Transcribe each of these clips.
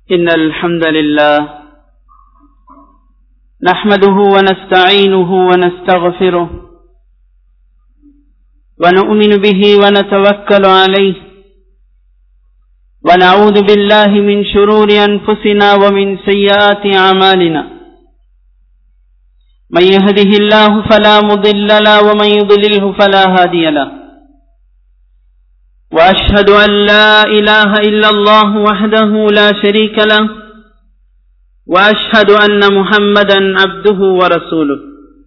إن الحمد لله نحمده ونستعينه ونستغفره ونؤمن به ونتوكل عليه ونعوذ بالله من شرور أنفسنا ومن سيئات أعمالنا من يهده الله فلا مضل له ومن يضلله فلا هادي له وأشهد أن لا إله إلا الله وحده لا شريك له وأشهد أن محمدا عبده ورسوله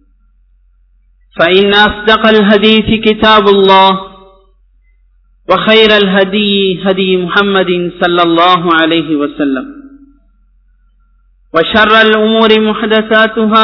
فإن أصدق الحديث كتاب الله وخير الهدي هدي محمد صلى الله عليه وسلم وشر الأمور محدثاتها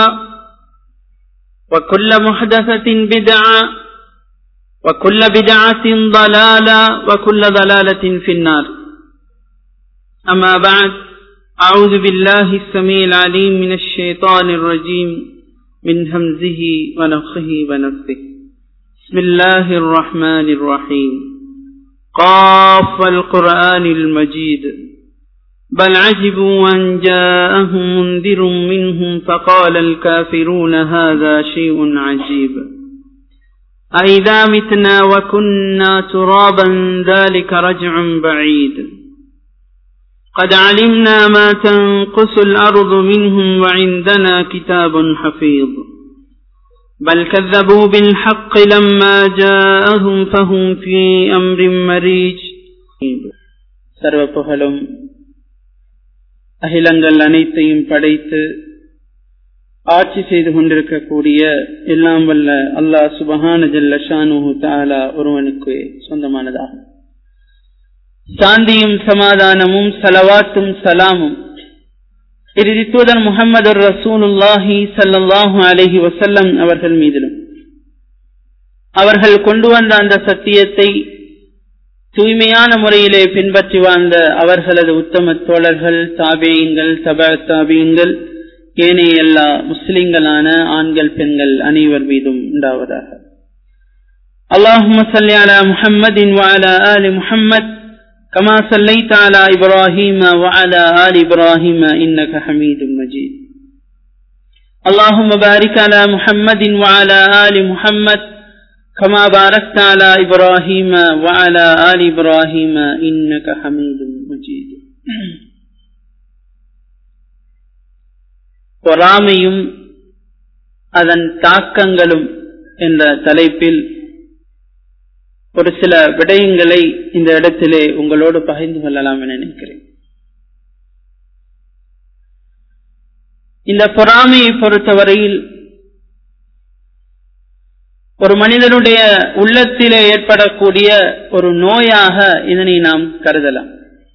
وكل محدثة بدعة وكل بدعة ضلالة وكل ضلالة في النار أما بعد أعوذ بالله السميع العليم من الشيطان الرجيم من همزه ونفخه ونفثه بسم الله الرحمن الرحيم قاف القرآن المجيد بل عجبوا أن جاءهم منذر منهم فقال الكافرون هذا شيء عجيب أئذا متنا وكنا ترابا ذلك رجع بعيد قد علمنا ما تنقص الأرض منهم وعندنا كتاب حفيظ بل كذبوا بالحق لما جاءهم فهم في أمر مريج சர்வ புகழும் அகிலங்கள் அனைத்தையும் படைத்து ஆட்சி செய்து கொண்டிருக்கக்கூடிய எல்லாம் வல்ல அல்லாஹ் சுபஹான ஜல்ல ஷானு தாலா ஒருவனுக்கு சொந்தமானதாகும் சாந்தியும் சமாதானமும் சலவாத்தும் சலாமும் இறுதி தூதர் முகமது ரசூலுல்லாஹி சல்லாஹூ அலஹி வசல்லம் அவர்கள் மீதிலும் அவர்கள் கொண்டு வந்த அந்த சத்தியத்தை தூய்மையான முறையிலே பின்பற்றி வாழ்ந்த அவர்களது உத்தம தோழர்கள் தாபியங்கள் தப தாபியங்கள் ஏனைய எல்லா முஸ்லிம்களான ஆண்கள் பெண்கள் அனைவர் மீதும் உண்டாவதாக اللهم صل على محمد وعلى آل محمد كما صليت على إبراهيم وعلى آل إبراهيم إنك حميد مجيد اللهم بارك على محمد وعلى آل محمد كما باركت على إبراهيم وعلى آل إبراهيم إنك حميد مجيد பொறாமையும் அதன் தாக்கங்களும் என்ற தலைப்பில் ஒரு சில விடயங்களை இந்த இடத்திலே உங்களோடு பகிர்ந்து கொள்ளலாம் என நினைக்கிறேன் இந்த பொறாமையை பொறுத்தவரையில் ஒரு மனிதனுடைய உள்ளத்திலே ஏற்படக்கூடிய ஒரு நோயாக இதனை நாம் கருதலாம்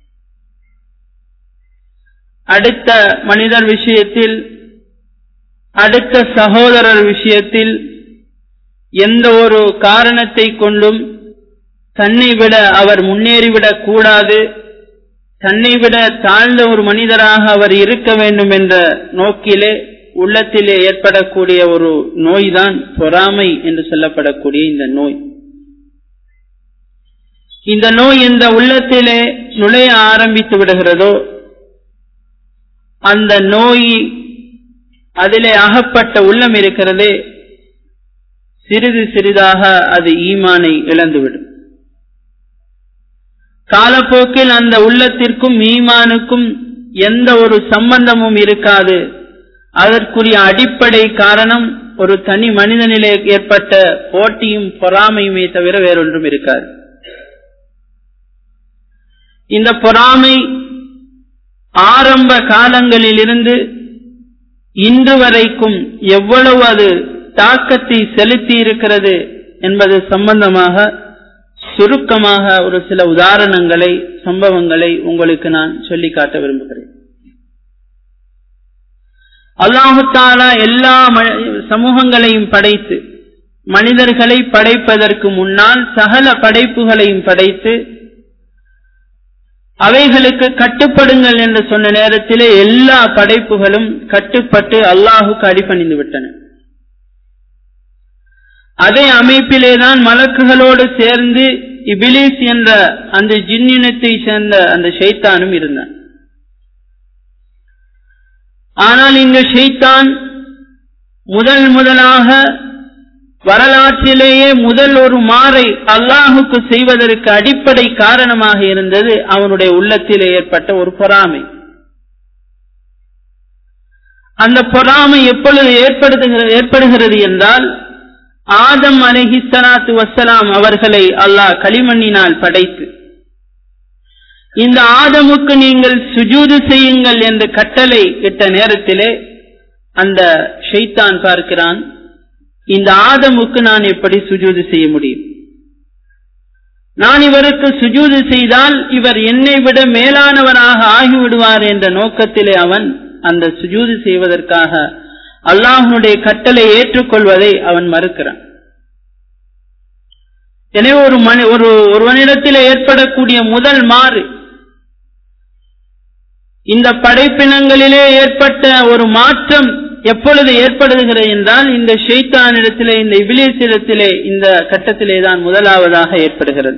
அடுத்த மனிதர் விஷயத்தில் அடுத்த சகோதரர் விஷயத்தில் எந்த ஒரு காரணத்தை கொண்டும் தன்னை விட அவர் முன்னேறிவிடக் கூடாது தன்னை விட தாழ்ந்த ஒரு மனிதராக அவர் இருக்க வேண்டும் என்ற நோக்கிலே உள்ளத்திலே ஏற்படக்கூடிய ஒரு நோய்தான் பொறாமை என்று சொல்லப்படக்கூடிய இந்த நோய் இந்த நோய் இந்த உள்ளத்திலே நுழைய ஆரம்பித்து விடுகிறதோ அந்த நோய் அதிலே அகப்பட்ட உள்ளம் இருக்கிறதே சிறிது சிறிதாக அது ஈமானை இழந்துவிடும் காலப்போக்கில் அந்த உள்ளத்திற்கும் ஈமானுக்கும் எந்த ஒரு சம்பந்தமும் இருக்காது அதற்குரிய அடிப்படை காரணம் ஒரு தனி மனிதனிலே ஏற்பட்ட போட்டியும் பொறாமையுமே தவிர வேறொன்றும் இருக்காது இந்த பொறாமை ஆரம்ப காலங்களில் இருந்து இன்று வரைக்கும் எவ்வளவு அது தாக்கத்தை செலுத்தி இருக்கிறது என்பது சம்பந்தமாக சுருக்கமாக ஒரு சில உதாரணங்களை சம்பவங்களை உங்களுக்கு நான் சொல்லி காட்ட விரும்புகிறேன் அல்லாஹாலா எல்லா சமூகங்களையும் படைத்து மனிதர்களை படைப்பதற்கு முன்னால் சகல படைப்புகளையும் படைத்து அவைகளுக்கு கட்டுப்படுங்கள் என்று சொன்ன நேரத்திலே எல்லா படைப்புகளும் கட்டுப்பட்டு அல்லாஹுக்கு அடிபணிந்து விட்டன அதே அமைப்பிலேதான் மலக்குகளோடு சேர்ந்து இபிலிஸ் என்ற அந்த ஜின்னினத்தை சேர்ந்த அந்த ஷைத்தானும் இருந்தான் ஆனால் இந்த ஷெய்தான் முதல் முதலாக வரலாற்றிலேயே முதல் ஒரு மாறை அல்லாஹுக்கு செய்வதற்கு அடிப்படை காரணமாக இருந்தது அவனுடைய உள்ளத்திலே ஏற்பட்ட ஒரு பொறாமை அந்த பொறாமை எப்பொழுது ஏற்படுத்துகிறது ஏற்படுகிறது என்றால் ஆதம் அலஹி சலாத்து வசலாம் அவர்களை அல்லாஹ் களிமண்ணினால் படைத்து இந்த ஆதமுக்கு நீங்கள் சுஜூது செய்யுங்கள் என்று கட்டளை இட்ட நேரத்திலே அந்த ஷெய்தான் பார்க்கிறான் இந்த ஆதமுக்கு நான் எப்படி சுஜூது செய்ய முடியும் நான் இவருக்கு சுஜூது செய்தால் இவர் என்னை விட மேலானவராக ஆகிவிடுவார் என்ற நோக்கத்திலே அவன் அந்த சுஜூது செய்வதற்காக அல்லாஹனுடைய கட்டளை ஏற்றுக்கொள்வதை அவன் மறுக்கிறான் எனவே ஒரு மனி ஒரு ஒருவனிடத்தில் ஏற்படக்கூடிய முதல் மாறு இந்த படைப்பினங்களிலே ஏற்பட்ட ஒரு மாற்றம் எப்பொழுது ஏற்படுகிறது என்றால் இந்த ஷெய்தானிடத்திலே இந்த இபிலியத்திடத்திலே இந்த கட்டத்திலே தான் முதலாவதாக ஏற்படுகிறது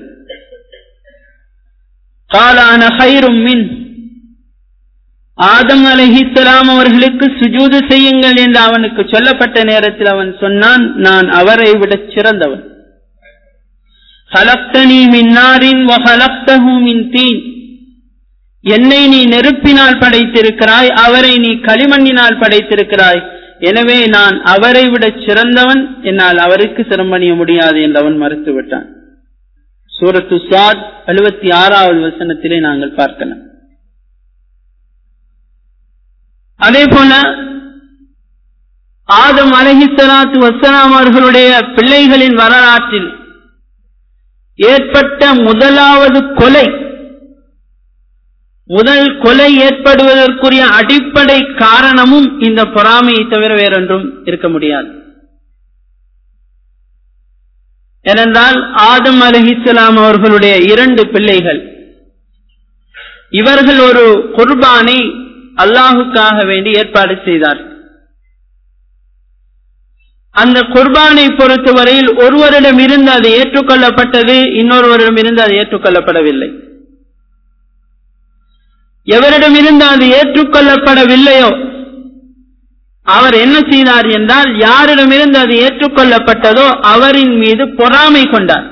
காலான ஹைரும் மின் ஆதம் அலஹிஸ்லாம் அவர்களுக்கு சுஜூது செய்யுங்கள் என்று அவனுக்கு சொல்லப்பட்ட நேரத்தில் அவன் சொன்னான் நான் அவரை விட சிறந்தவன் ஹலக்தனி மின்னாரின் மின் தீன் என்னை நீ நெருப்பினால் படைத்திருக்கிறாய் அவரை நீ களிமண்ணினால் படைத்திருக்கிறாய் எனவே நான் அவரை விட சிறந்தவன் என்னால் அவருக்கு சிரமணிய முடியாது என்று அவன் மறுத்துவிட்டான் சூரத்து சாத் எழுபத்தி ஆறாவது வசனத்திலே நாங்கள் பார்க்கலாம் அதே போல ஆதம் அலஹிசலாத்து வசலாம் அவர்களுடைய பிள்ளைகளின் வரலாற்றில் ஏற்பட்ட முதலாவது கொலை முதல் கொலை ஏற்படுவதற்குரிய அடிப்படை காரணமும் இந்த பொறாமையை தவிர வேறொன்றும் இருக்க முடியாது ஏனென்றால் ஆதம் அலஹிஸ்லாம் அவர்களுடைய இரண்டு பிள்ளைகள் இவர்கள் ஒரு குர்பானை அல்லாஹுக்காக வேண்டி ஏற்பாடு செய்தார் அந்த குர்பானை பொறுத்தவரையில் ஒருவரிடம் இருந்து அது ஏற்றுக்கொள்ளப்பட்டது இன்னொருவரிடம் இருந்து அது ஏற்றுக்கொள்ளப்படவில்லை எவரிடமிருந்து அது ஏற்றுக்கொள்ளப்படவில்லையோ அவர் என்ன செய்தார் என்றால் யாரிடமிருந்து அது ஏற்றுக்கொள்ளப்பட்டதோ அவரின் மீது பொறாமை கொண்டார்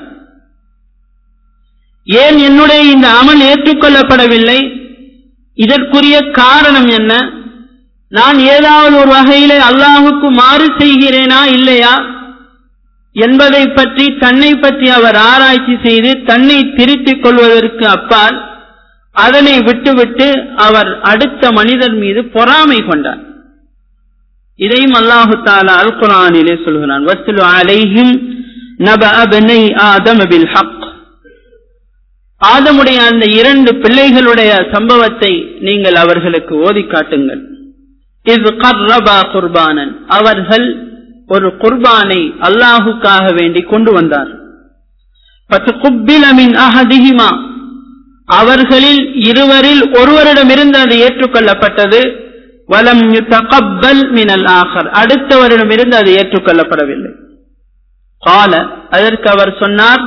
ஏன் என்னுடைய இந்த அமல் ஏற்றுக்கொள்ளப்படவில்லை இதற்குரிய காரணம் என்ன நான் ஏதாவது ஒரு வகையிலே அல்லாஹுக்கு மாறு செய்கிறேனா இல்லையா என்பதை பற்றி தன்னை பற்றி அவர் ஆராய்ச்சி செய்து தன்னை திருத்திக் கொள்வதற்கு அப்பால் அதனை விட்டுவிட்டு அவர் அடுத்த மனிதர் மீது பொறாமை கொண்டார் இதையும் அல்லாஹு தாலா அல் குரானிலே சொல்கிறான் வஸ்து அலைஹிம் நப அபனை ஆதம் பில் ஹக் ஆதமுடைய அந்த இரண்டு பிள்ளைகளுடைய சம்பவத்தை நீங்கள் அவர்களுக்கு ஓதி காட்டுங்கள் இது கர்ரபா குர்பானன் அவர்கள் ஒரு குர்பானை அல்லாஹுக்காக வேண்டி கொண்டு வந்தார் பத்து குப்பிலமின் அஹதிஹிமா அவர்களில் இருவரில் ஒருவரிடமிருந்து அது ஏற்றுக்கொள்ளப்பட்டது வலம் தகப்பல் மினல் ஆகர் அடுத்தவரிடமிருந்து அது ஏற்றுக்கொள்ளப்படவில்லை கால அதற்கு அவர் சொன்னார்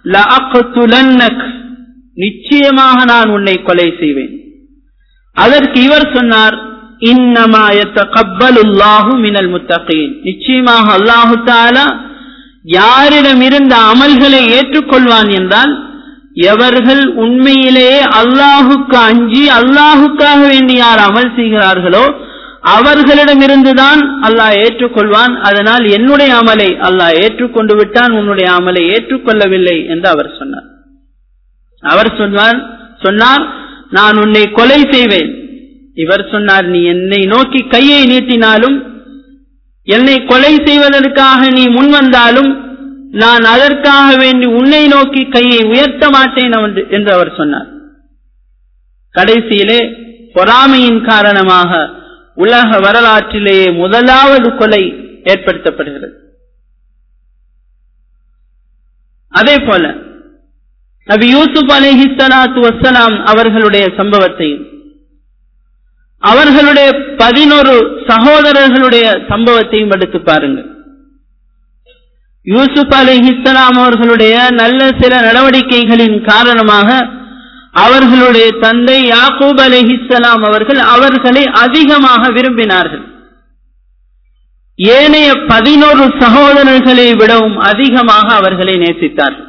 நிச்சயமாக நான் உன்னை கொலை செய்வேன் அதற்கு இவர் சொன்னார் இன்னமாயத்தகப்பலுல்லாஹு மினல் முத்தகீன் நிச்சயமாக அல்லாஹு தாலா யாரிடமிருந்த அமல்களை ஏற்றுக்கொள்வான் என்றால் எவர்கள் உண்மையிலேயே அல்லாஹுக்கு அஞ்சி அல்லாஹுக்காக வேண்டி யார் அமல் செய்கிறார்களோ அவர்களிடமிருந்துதான் அல்லாஹ் ஏற்றுக்கொள்வான் அதனால் என்னுடைய அமலை அல்லாஹ் ஏற்றுக்கொண்டு விட்டான் உன்னுடைய அமலை ஏற்றுக்கொள்ளவில்லை என்று அவர் சொன்னார் அவர் சொன்னார் சொன்னார் நான் உன்னை கொலை செய்வேன் இவர் சொன்னார் நீ என்னை நோக்கி கையை நீட்டினாலும் என்னை கொலை செய்வதற்காக நீ முன் வந்தாலும் நான் அதற்காக வேண்டி உன்னை நோக்கி கையை உயர்த்த மாட்டேன் என்று அவர் சொன்னார் கடைசியிலே பொறாமையின் காரணமாக உலக வரலாற்றிலேயே முதலாவது கொலை ஏற்படுத்தப்படுகிறது அதே போல நபி யூசுப் அலிஹி சலாத்து வசலாம் அவர்களுடைய சம்பவத்தையும் அவர்களுடைய பதினொரு சகோதரர்களுடைய சம்பவத்தையும் எடுத்து பாருங்கள் யூசுப் அலி இஸ்லாம் அவர்களுடைய நல்ல சில நடவடிக்கைகளின் காரணமாக அவர்களுடைய தந்தை யாக்கூப் அலிஹிஸ்லாம் அவர்கள் அவர்களை அதிகமாக விரும்பினார்கள் ஏனைய பதினோரு சகோதரர்களை விடவும் அதிகமாக அவர்களை நேசித்தார்கள்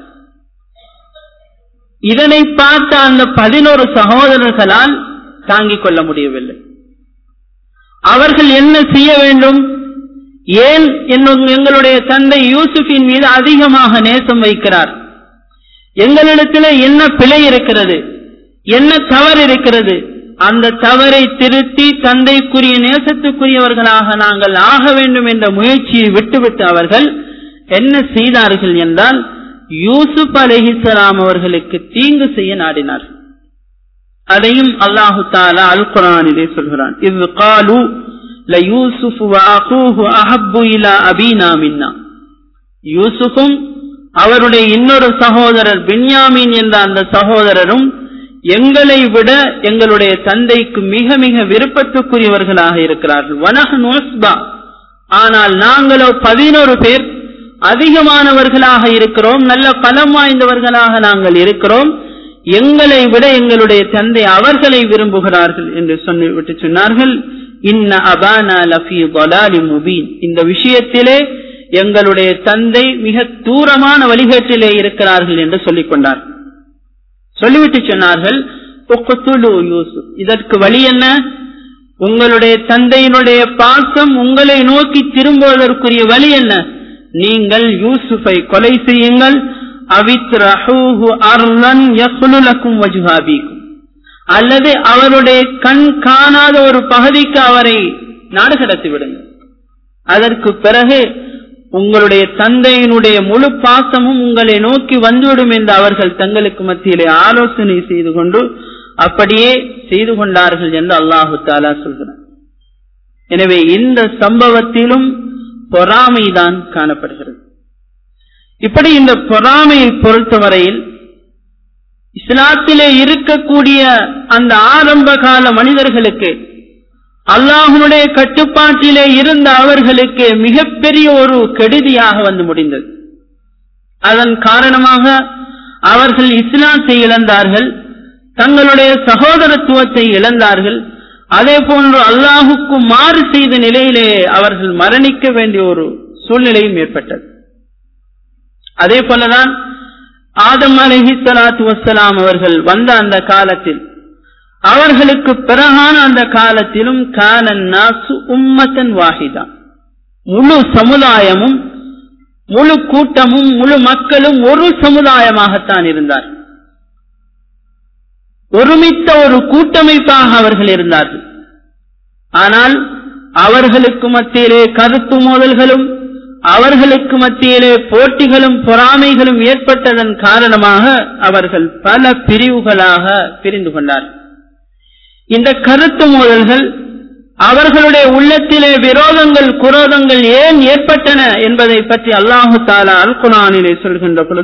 இதனை பார்த்த அந்த பதினோரு சகோதரர்களால் தாங்கிக் கொள்ள முடியவில்லை அவர்கள் என்ன செய்ய வேண்டும் ஏன் எங்களுடைய தந்தை யூசுஃபின் மீது அதிகமாக நேசம் வைக்கிறார் எங்களிடத்தில் என்ன பிழை இருக்கிறது என்ன தவறு இருக்கிறது அந்த தவறை திருத்தி தந்தைக்குரிய நேசத்துக்குரியவர்களாக நாங்கள் ஆக வேண்டும் என்ற முயற்சியை விட்டுவிட்டு அவர்கள் என்ன செய்தார்கள் என்றால் யூசுப் அலிஹிசலாம் அவர்களுக்கு தீங்கு செய்ய நாடினார்கள் அதையும் அல்லாஹு தாலா அல் குரானிலே சொல்கிறான் இது காலு யூசுஃபும் அவருடைய இன்னொரு சகோதரர் பின்யாமீன் என்ற அந்த சகோதரரும் எங்களை விட எங்களுடைய தந்தைக்கு மிக மிக விருப்பத்துக்குரியவர்களாக இருக்கிறார்கள் வனஹ் ஆனால் நாங்களோ பதினோரு பேர் அதிகமானவர்களாக இருக்கிறோம் நல்ல பலம் வாய்ந்தவர்களாக நாங்கள் இருக்கிறோம் எங்களை விட எங்களுடைய தந்தை அவர்களை விரும்புகிறார்கள் என்று சொல்லிவிட்டு சொன்னார்கள் இன்ன அபானா லஃபி முபீன் இந்த விஷயத்திலே எங்களுடைய தந்தை மிக தூரமான வழிகேட்டிலே இருக்கிறார்கள் என்று சொல்லிக் கொண்டார் சொல்லிவிட்டு சொன்னார்கள் யூசுப் இதற்கு வழி என்ன உங்களுடைய தந்தையினுடைய பாசம் உங்களை நோக்கி திரும்புவதற்குரிய வழி என்ன நீங்கள் யூசுஃபை கொலை செய்யுங்கள் அல்லது அவருடைய கண் காணாத ஒரு பகுதிக்கு அவரை நாடு கடத்தி விடுங்கள் அதற்கு பிறகு உங்களுடைய தந்தையினுடைய முழு பாசமும் உங்களை நோக்கி வந்துவிடும் என்று அவர்கள் தங்களுக்கு மத்தியிலே ஆலோசனை செய்து கொண்டு அப்படியே செய்து கொண்டார்கள் என்று அல்லாஹு தாலா சொல்கிறார் எனவே இந்த சம்பவத்திலும் பொறாமைதான் காணப்படுகிறது இப்படி இந்த பொறாமையை பொறுத்தவரையில் இஸ்லாத்திலே இருக்கக்கூடிய அந்த ஆரம்ப கால மனிதர்களுக்கு அல்லாஹனுடைய கட்டுப்பாட்டிலே இருந்த அவர்களுக்கு மிகப்பெரிய ஒரு கெடுதியாக வந்து முடிந்தது அதன் காரணமாக அவர்கள் இஸ்லாத்தை இழந்தார்கள் தங்களுடைய சகோதரத்துவத்தை இழந்தார்கள் அதே போன்று அல்லாஹுக்கு மாறு செய்த நிலையிலே அவர்கள் மரணிக்க வேண்டிய ஒரு சூழ்நிலையும் ஏற்பட்டது அதே போலதான் ஆதம் அலஹி சலாத்து வசலாம் அவர்கள் வந்த அந்த காலத்தில் அவர்களுக்கு பிறகான அந்த காலத்திலும் காலன்னாசு உம்மத்தன் வாஹிதா முழு சமுதாயமும் முழு கூட்டமும் முழு மக்களும் ஒரு சமுதாயமாகத்தான் இருந்தார் ஒருமித்த ஒரு கூட்டமைப்பாக அவர்கள் இருந்தார்கள் ஆனால் அவர்களுக்கு மத்தியிலே கருத்து மோதல்களும் அவர்களுக்கு மத்தியிலே போட்டிகளும் பொறாமைகளும் ஏற்பட்டதன் காரணமாக அவர்கள் பல பிரிவுகளாக பிரிந்து கொண்டார்கள் இந்த கருத்து மோதல்கள் அவர்களுடைய உள்ளத்திலே விரோதங்கள் குரோதங்கள் ஏன் ஏற்பட்டன என்பதை பற்றி அல்லாஹு தாலா அல் குரானிலே சொல்கின்ற பொழுது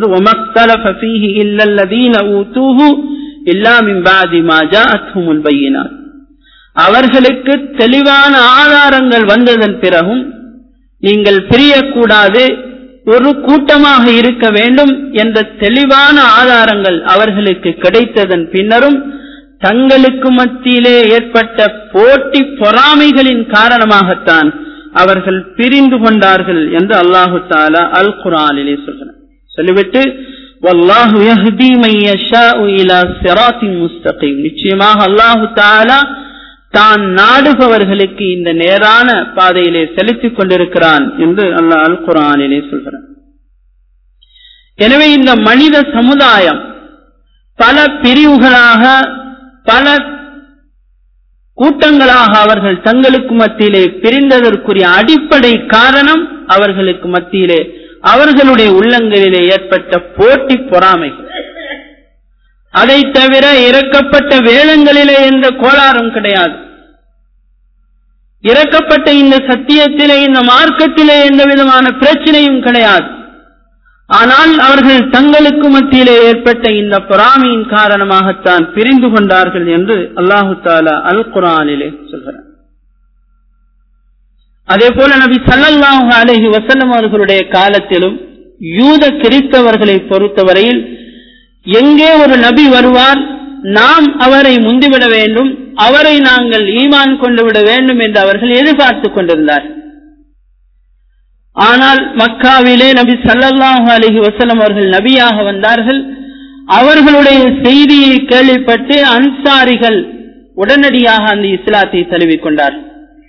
அவர்களுக்கு தெளிவான ஆதாரங்கள் வந்ததன் பிறகும் நீங்கள் பிரியக்கூடாது ஒரு கூட்டமாக இருக்க வேண்டும் என்ற தெளிவான ஆதாரங்கள் அவர்களுக்கு கிடைத்ததன் பின்னரும் தங்களுக்கு மத்தியிலே ஏற்பட்ட போட்டி பொறாமைகளின் காரணமாகத்தான் அவர்கள் பிரிந்து கொண்டார்கள் என்று அல்லாஹு தாலா அல் குரானிலே சொல்கிறார் சொல்லிவிட்டு நிச்சயமாக அல்லாஹு தாலா தான் நாடுபவர்களுக்கு இந்த நேரான பாதையிலே செலுத்திக் கொண்டிருக்கிறான் என்று அல்லாஹ் அல் குரானிலே சொல்கிறான் எனவே இந்த மனித சமுதாயம் பல பிரிவுகளாக பல கூட்டங்களாக அவர்கள் தங்களுக்கு மத்தியிலே பிரிந்ததற்குரிய அடிப்படை காரணம் அவர்களுக்கு மத்தியிலே அவர்களுடைய உள்ளங்களிலே ஏற்பட்ட போட்டி பொறாமை அதை தவிர இறக்கப்பட்ட வேதங்களிலே எந்த கோளாறும் கிடையாது இறக்கப்பட்ட இந்த சத்தியத்திலே இந்த மார்க்கத்திலே எந்த விதமான பிரச்சனையும் கிடையாது ஆனால் அவர்கள் தங்களுக்கு மத்தியிலே ஏற்பட்ட இந்த பொறாமையின் காரணமாகத்தான் பிரிந்து கொண்டார்கள் என்று அல்லாஹு தாலா அல் குரானிலே சொல்கிறார் அதே போல நபி சல்லல்லாஹு அலஹி வசல்லம் அவர்களுடைய காலத்திலும் யூத கிறிஸ்தவர்களை பொறுத்தவரையில் எங்கே ஒரு நபி வருவார் நாம் அவரை முந்திவிட வேண்டும் அவரை நாங்கள் ஈமான் கொண்டு விட வேண்டும் என்று அவர்கள் எதிர்பார்த்துக் கொண்டிருந்தார்கள் ஆனால் மக்காவிலே நபி சல்லல்லாஹு அலஹி வசலம் அவர்கள் நபியாக வந்தார்கள் அவர்களுடைய செய்தியை கேள்விப்பட்டு அன்சாரிகள் உடனடியாக அந்த இஸ்லாத்தை தழுவிக் கொண்டார்கள்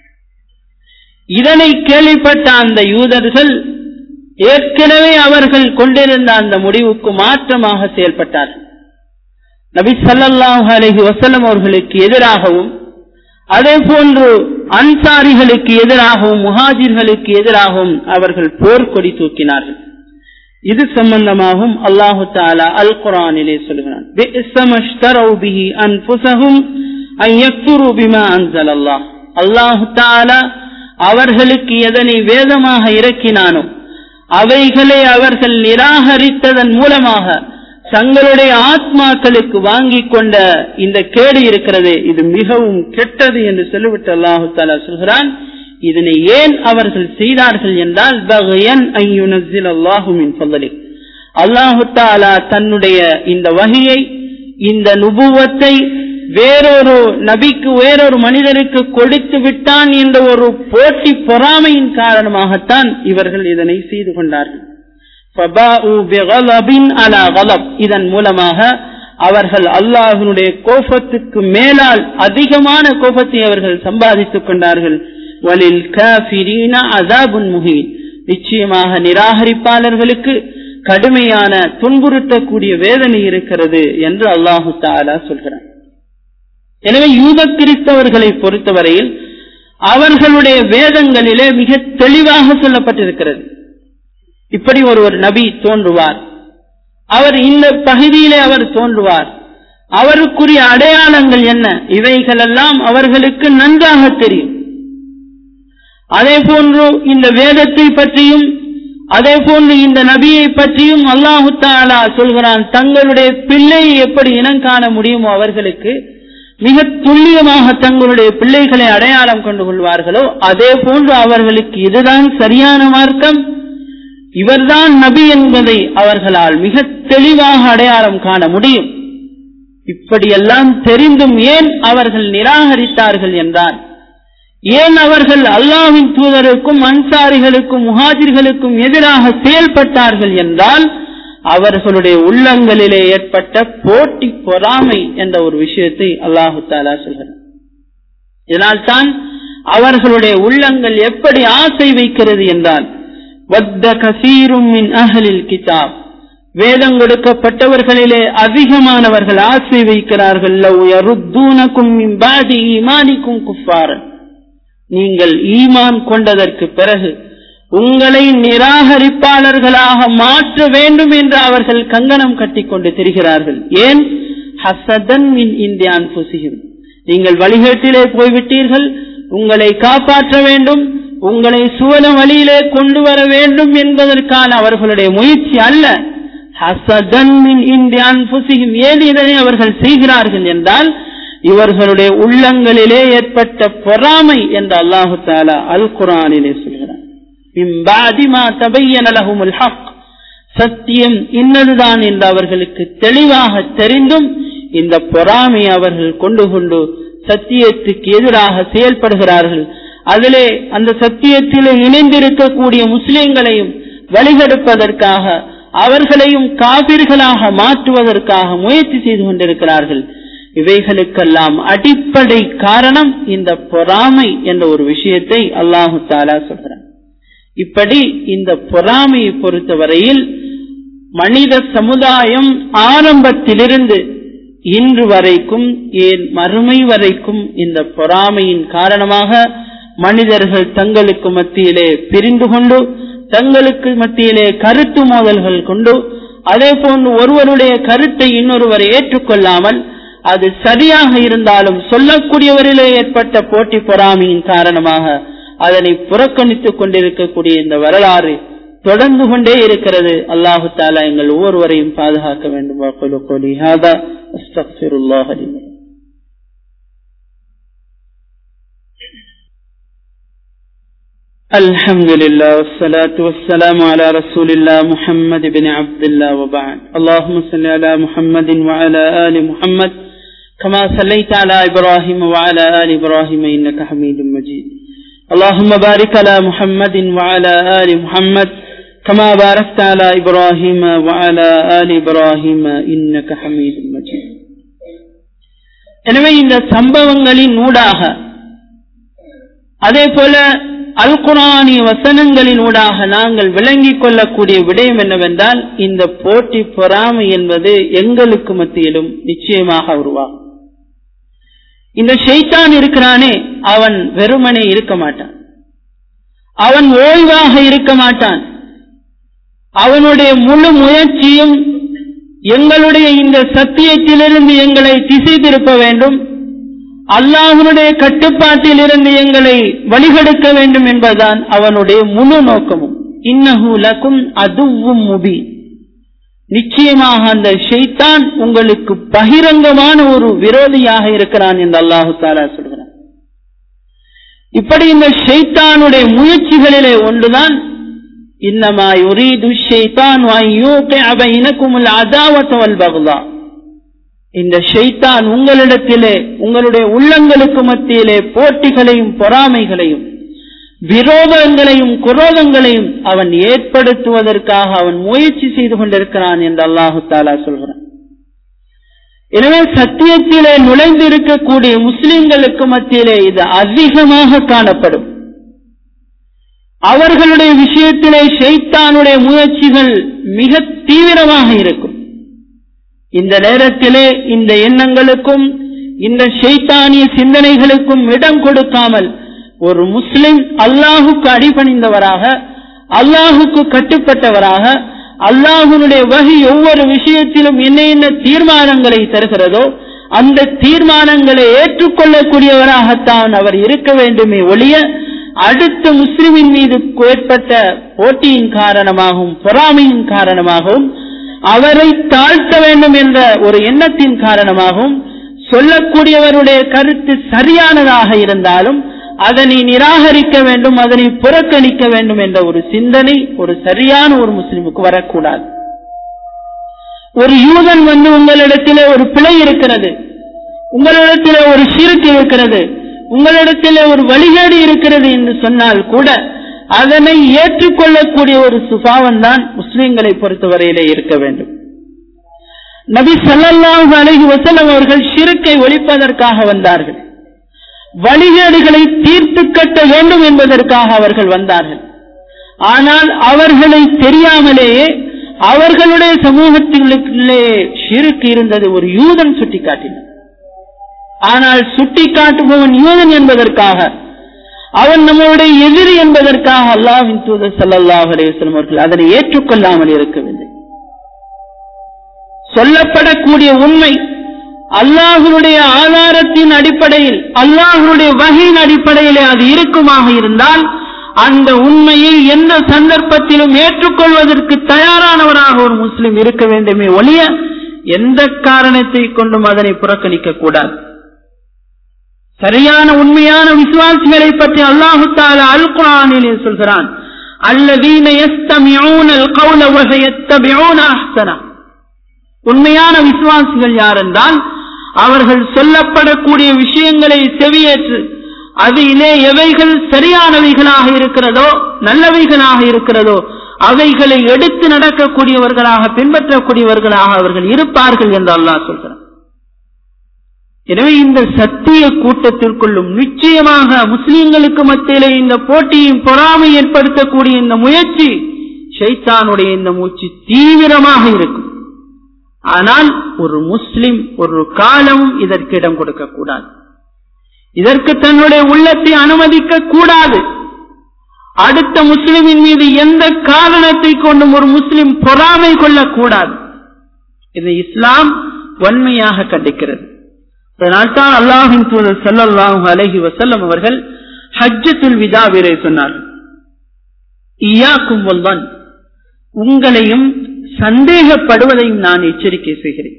இதனை கேள்விப்பட்ட அந்த யூதர்கள் ஏற்கனவே அவர்கள் கொண்டிருந்த அந்த முடிவுக்கு மாற்றமாக செயல்பட்டார்கள் நபி சல்லாஹு அலஹி வசலம் அவர்களுக்கு எதிராகவும் அதே போன்று அன்சாரிகளுக்கு எதிராகவும் முஹாஜிர்களுக்கு எதிராகவும் அவர்கள் போர்க்கொடி தூக்கினார்கள் இது சம்பந்தமாகவும் அல்லாஹு தாலா அல் குரானிலே சொல்கிறான் அல்லாஹு தாலா அவர்களுக்கு எதனை வேதமாக இறக்கினானோ அவைகளை அவர்கள் நிராகரித்ததன் மூலமாக தங்களுடைய ஆத்மாக்களுக்கு வாங்கி கொண்ட இந்த கேடு இருக்கிறது இது மிகவும் கெட்டது என்று சொல்லிவிட்டு அல்லாஹு தாலா சொல்கிறான் இதனை ஏன் அவர்கள் செய்தார்கள் என்றால் அல்லாஹு தாலா தன்னுடைய இந்த வகையை இந்த நுபுவத்தை வேறொரு நபிக்கு வேறொரு மனிதருக்கு கொடுத்து விட்டான் என்ற ஒரு போட்டி பொறாமையின் காரணமாகத்தான் இவர்கள் இதனை செய்து கொண்டார்கள் இதன் மூலமாக அவர்கள் அல்லாஹனுடைய கோபத்துக்கு மேலால் அதிகமான கோபத்தை அவர்கள் சம்பாதித்துக் கொண்டார்கள் வலில் அசாபுன் முகீன் நிச்சயமாக நிராகரிப்பாளர்களுக்கு கடுமையான துன்புறுத்தக்கூடிய வேதனை இருக்கிறது என்று அல்லாஹு தாலா சொல்கிறார் எனவே யூத கிறிஸ்தவர்களை பொறுத்தவரையில் அவர்களுடைய வேதங்களிலே மிக தெளிவாக சொல்லப்பட்டிருக்கிறது இப்படி ஒருவர் நபி தோன்றுவார் அவர் இந்த பகுதியிலே அவர் தோன்றுவார் அவருக்குரிய அடையாளங்கள் என்ன இவைகளெல்லாம் அவர்களுக்கு நன்றாக தெரியும் அதே போன்று இந்த வேதத்தை பற்றியும் அதே போன்று இந்த நபியை பற்றியும் அல்லாஹு தாலா சொல்கிறான் தங்களுடைய பிள்ளையை எப்படி இனம் காண முடியுமோ அவர்களுக்கு மிக துல்லியமாக தங்களுடைய பிள்ளைகளை அடையாளம் கொண்டு கொள்வார்களோ அதே போன்று அவர்களுக்கு இதுதான் சரியான மார்க்கம் இவர்தான் நபி என்பதை அவர்களால் மிக தெளிவாக அடையாளம் காண முடியும் இப்படியெல்லாம் தெரிந்தும் ஏன் அவர்கள் நிராகரித்தார்கள் என்றால் ஏன் அவர்கள் அல்லாவின் தூதருக்கும் அன்சாரிகளுக்கும் முஹாஜிர்களுக்கும் எதிராக செயல்பட்டார்கள் என்றால் அவர்களுடைய உள்ளங்களிலே ஏற்பட்ட போட்டி பொறாமை என்ற ஒரு விஷயத்தை அல்லாஹு தாலா சொல்கிறார் இதனால்தான் அவர்களுடைய உள்ளங்கள் எப்படி ஆசை வைக்கிறது என்றால் வத்த கசீரும் மின் அகலில் கிதாப் வேதம் கொடுக்கப்பட்டவர்களிலே அதிகமானவர்கள் ஆசை வைக்கிறார்கள் ஈமானிக்கும் குஃபாரன் நீங்கள் ஈமான் கொண்டதற்கு பிறகு உங்களை நிராகரிப்பாளர்களாக மாற்ற வேண்டும் என்று அவர்கள் கங்கணம் கட்டிக்கொண்டு திரிகிறார்கள் ஏன் ஹசதன் மின் இந்தியான் புசிகும் நீங்கள் வழிகேட்டிலே போய்விட்டீர்கள் உங்களை காப்பாற்ற வேண்டும் உங்களை சுவன வழியிலே கொண்டு வர வேண்டும் என்பதற்கான அவர்களுடைய முயற்சி அல்ல ஹசதன் மின் இந்தியான் புசிகும் ஏன் இதனை அவர்கள் செய்கிறார்கள் என்றால் இவர்களுடைய உள்ளங்களிலே ஏற்பட்ட பொறாமை என்று அல்லாஹு தாலா அல் குரானிலே சொல்கிறார் சத்தியம் இன்னதுதான் என்று அவர்களுக்கு தெளிவாக தெரிந்தும் இந்த பொறாமை அவர்கள் கொண்டு கொண்டு சத்தியத்துக்கு எதிராக செயல்படுகிறார்கள் அதிலே அந்த சத்தியத்திலே இணைந்திருக்கக்கூடிய முஸ்லிம்களையும் வழிகெடுப்பதற்காக அவர்களையும் காபிர்களாக மாற்றுவதற்காக முயற்சி செய்து கொண்டிருக்கிறார்கள் இவைகளுக்கெல்லாம் அடிப்படை காரணம் இந்த பொறாமை என்ற ஒரு விஷயத்தை அல்லாஹு தாலா சொல்கிறார் இப்படி இந்த பொறாமையை பொறுத்தவரையில் மனித சமுதாயம் ஆரம்பத்திலிருந்து இன்று வரைக்கும் ஏன் மறுமை வரைக்கும் இந்த பொறாமையின் காரணமாக மனிதர்கள் தங்களுக்கு மத்தியிலே பிரிந்து கொண்டு தங்களுக்கு மத்தியிலே கருத்து மோதல்கள் கொண்டு அதே போன்று ஒருவருடைய கருத்தை இன்னொருவர் ஏற்றுக்கொள்ளாமல் அது சரியாக இருந்தாலும் சொல்லக்கூடியவரிலே ஏற்பட்ட போட்டி பொறாமையின் காரணமாக அதனை புறக்கணித்துக் கொண்டிருக்கக்கூடிய இந்த வரலாறு தொடர்ந்து கொண்டே இருக்கிறது அல்லாஹு தாலா எங்கள் ஒவ்வொருவரையும் பாதுகாக்க வேண்டும் الحمد لله والصلاة والسلام على رسول الله محمد بن عبد الله وبعد اللهم صل على محمد وعلى آل محمد كما صليت على إبراهيم وعلى آل إبراهيم إنك حميد مجيد اللهم بارك على محمد وعلى آل محمد كما باركت على إبراهيم وعلى آل إبراهيم إنك حميد مجيد எனவே இந்த சம்பவங்களின் ஊடாக அதே போல அல் குரானிய வசனங்களின் ஊடாக நாங்கள் விளங்கிக் கொள்ளக்கூடிய விடயம் என்னவென்றால் இந்த போட்டி பொறாமை என்பது எங்களுக்கு மத்தியிலும் நிச்சயமாக உருவாகும் இந்த ஷெய்தான் இருக்கிறானே அவன் வெறுமனே இருக்க மாட்டான் அவன் ஓய்வாக இருக்க மாட்டான் அவனுடைய முழு முயற்சியும் எங்களுடைய இந்த சத்தியத்திலிருந்து எங்களை திசை திருப்ப வேண்டும் அல்லாஹனுடைய கட்டுப்பாட்டில் இருந்து எங்களை வழிகெடுக்க வேண்டும் என்பதுதான் அவனுடைய முழு நோக்கமும் இன்னஹூலக்கும் அதுவும் முபி நிச்சயமாக அந்த ஷெய்தான் உங்களுக்கு பகிரங்கமான ஒரு விரோதியாக இருக்கிறான் என்று அல்லாஹு தாலா சொல்கிறான் இப்படி இந்த ஷெய்தானுடைய முயற்சிகளிலே ஒன்றுதான் இன்னமா யுரீது ஷைத்தான் அபைனக்குமுல் அதாவத்தவல் பகுதா இந்த ஷைத்தான் உங்களிடத்திலே உங்களுடைய உள்ளங்களுக்கு மத்தியிலே போட்டிகளையும் பொறாமைகளையும் விரோதங்களையும் குரோதங்களையும் அவன் ஏற்படுத்துவதற்காக அவன் முயற்சி செய்து கொண்டிருக்கிறான் என்று அல்லாஹு தாலா சொல்கிறான் எனவே சத்தியத்திலே நுழைந்து இருக்கக்கூடிய முஸ்லிம்களுக்கு மத்தியிலே இது அதிகமாக காணப்படும் அவர்களுடைய விஷயத்திலே ஷைத்தானுடைய முயற்சிகள் மிக தீவிரமாக இருக்கும் இந்த நேரத்திலே இந்த எண்ணங்களுக்கும் இந்த ஷைத்தானிய சிந்தனைகளுக்கும் இடம் கொடுக்காமல் ஒரு முஸ்லிம் அல்லாஹுக்கு அடிபணிந்தவராக அல்லாஹுக்கு கட்டுப்பட்டவராக அல்லாஹுனுடைய வகை ஒவ்வொரு விஷயத்திலும் என்ன என்ன தீர்மானங்களை தருகிறதோ அந்த தீர்மானங்களை ஏற்றுக்கொள்ளக்கூடியவராகத்தான் அவர் இருக்க வேண்டுமே ஒழிய அடுத்த முஸ்லிமின் மீது ஏற்பட்ட போட்டியின் காரணமாகவும் பொறாமையின் காரணமாகவும் அவரை தாழ்த்த வேண்டும் என்ற ஒரு எண்ணத்தின் காரணமாகவும் சொல்லக்கூடியவருடைய கருத்து சரியானதாக இருந்தாலும் அதனை நிராகரிக்க வேண்டும் அதனை புறக்கணிக்க வேண்டும் என்ற ஒரு சிந்தனை ஒரு சரியான ஒரு முஸ்லிமுக்கு வரக்கூடாது ஒரு யூதன் வந்து உங்களிடத்திலே ஒரு பிழை இருக்கிறது உங்களிடத்திலே ஒரு சிறுக்கு இருக்கிறது உங்களிடத்திலே ஒரு வழிகேடு இருக்கிறது என்று சொன்னால் கூட அதனை ஏற்றுக்கொள்ளக்கூடிய ஒரு சுபாவம் தான் முஸ்லிம்களை பொறுத்தவரையிலே இருக்க வேண்டும் நபி சல்லாஹு அலஹி வசலம் அவர்கள் சிறுக்கை ஒழிப்பதற்காக வந்தார்கள் வழிகேடுகளை தீர்த்து கட்ட வேண்டும் என்பதற்காக அவர்கள் வந்தார்கள் ஆனால் அவர்களை தெரியாமலேயே அவர்களுடைய சமூகத்திலே சிறுக்கு இருந்தது ஒரு யூதன் சுட்டிக்காட்டினார் ஆனால் சுட்டிக்காட்டுபவன் யூதன் என்பதற்காக அவன் நம்மளுடைய எதிரி என்பதற்காக அல்லாவின் தூதர் சல்லாஹ் அலேஸ்லம் அவர்கள் அதனை ஏற்றுக்கொள்ளாமல் இருக்கவில்லை சொல்லப்படக்கூடிய உண்மை அல்லாஹனுடைய ஆதாரத்தின் அடிப்படையில் அல்லாஹனுடைய வகையின் அடிப்படையிலே அது இருக்குமாக இருந்தால் அந்த உண்மையை எந்த சந்தர்ப்பத்திலும் ஏற்றுக்கொள்வதற்கு தயாரானவராக ஒரு முஸ்லிம் இருக்க வேண்டுமே ஒழிய எந்த காரணத்தை கொண்டும் அதனை புறக்கணிக்க கூடாது சரியான உண்மையான விசுவாசிகளை பற்றி அல்லாஹு தாலா அல் குரானிலே சொல்கிறான் அல்லதீன உண்மையான விசுவாசிகள் யார் என்றால் அவர்கள் சொல்லப்படக்கூடிய விஷயங்களை செவியேற்று அதிலே எவைகள் சரியானவைகளாக இருக்கிறதோ நல்லவைகளாக இருக்கிறதோ அவைகளை எடுத்து நடக்கக்கூடியவர்களாக பின்பற்றக்கூடியவர்களாக அவர்கள் இருப்பார்கள் என்று அல்லாஹ் சொல்கிறார் எனவே இந்த சத்திய கூட்டத்திற்குள்ளும் நிச்சயமாக முஸ்லிம்களுக்கு மத்தியிலே இந்த போட்டியும் பொறாமை ஏற்படுத்தக்கூடிய இந்த முயற்சி ஷைத்தானுடைய இந்த மூச்சு தீவிரமாக இருக்கும் ஆனால் ஒரு முஸ்லிம் ஒரு காலமும் இதற்கு இடம் கொடுக்க கூடாது இதற்கு தன்னுடைய உள்ளத்தை அனுமதிக்க கூடாது அடுத்த முஸ்லிமின் மீது எந்த காரணத்தை கொண்டும் ஒரு முஸ்லிம் பொறாமை கொள்ளக்கூடாது இது இஸ்லாம் வன்மையாக கண்டிக்கிறது அதனால்தான் அல்லாஹின் தூதர் சல்லாஹூ அலஹி வசல்லம் அவர்கள் ஹஜ்ஜத்துல் விதாவிரை சொன்னார்கள் ஈயாக்கும் வல்தான் உங்களையும் சந்தேகப்படுவதையும் நான் எச்சரிக்கை செய்கிறேன்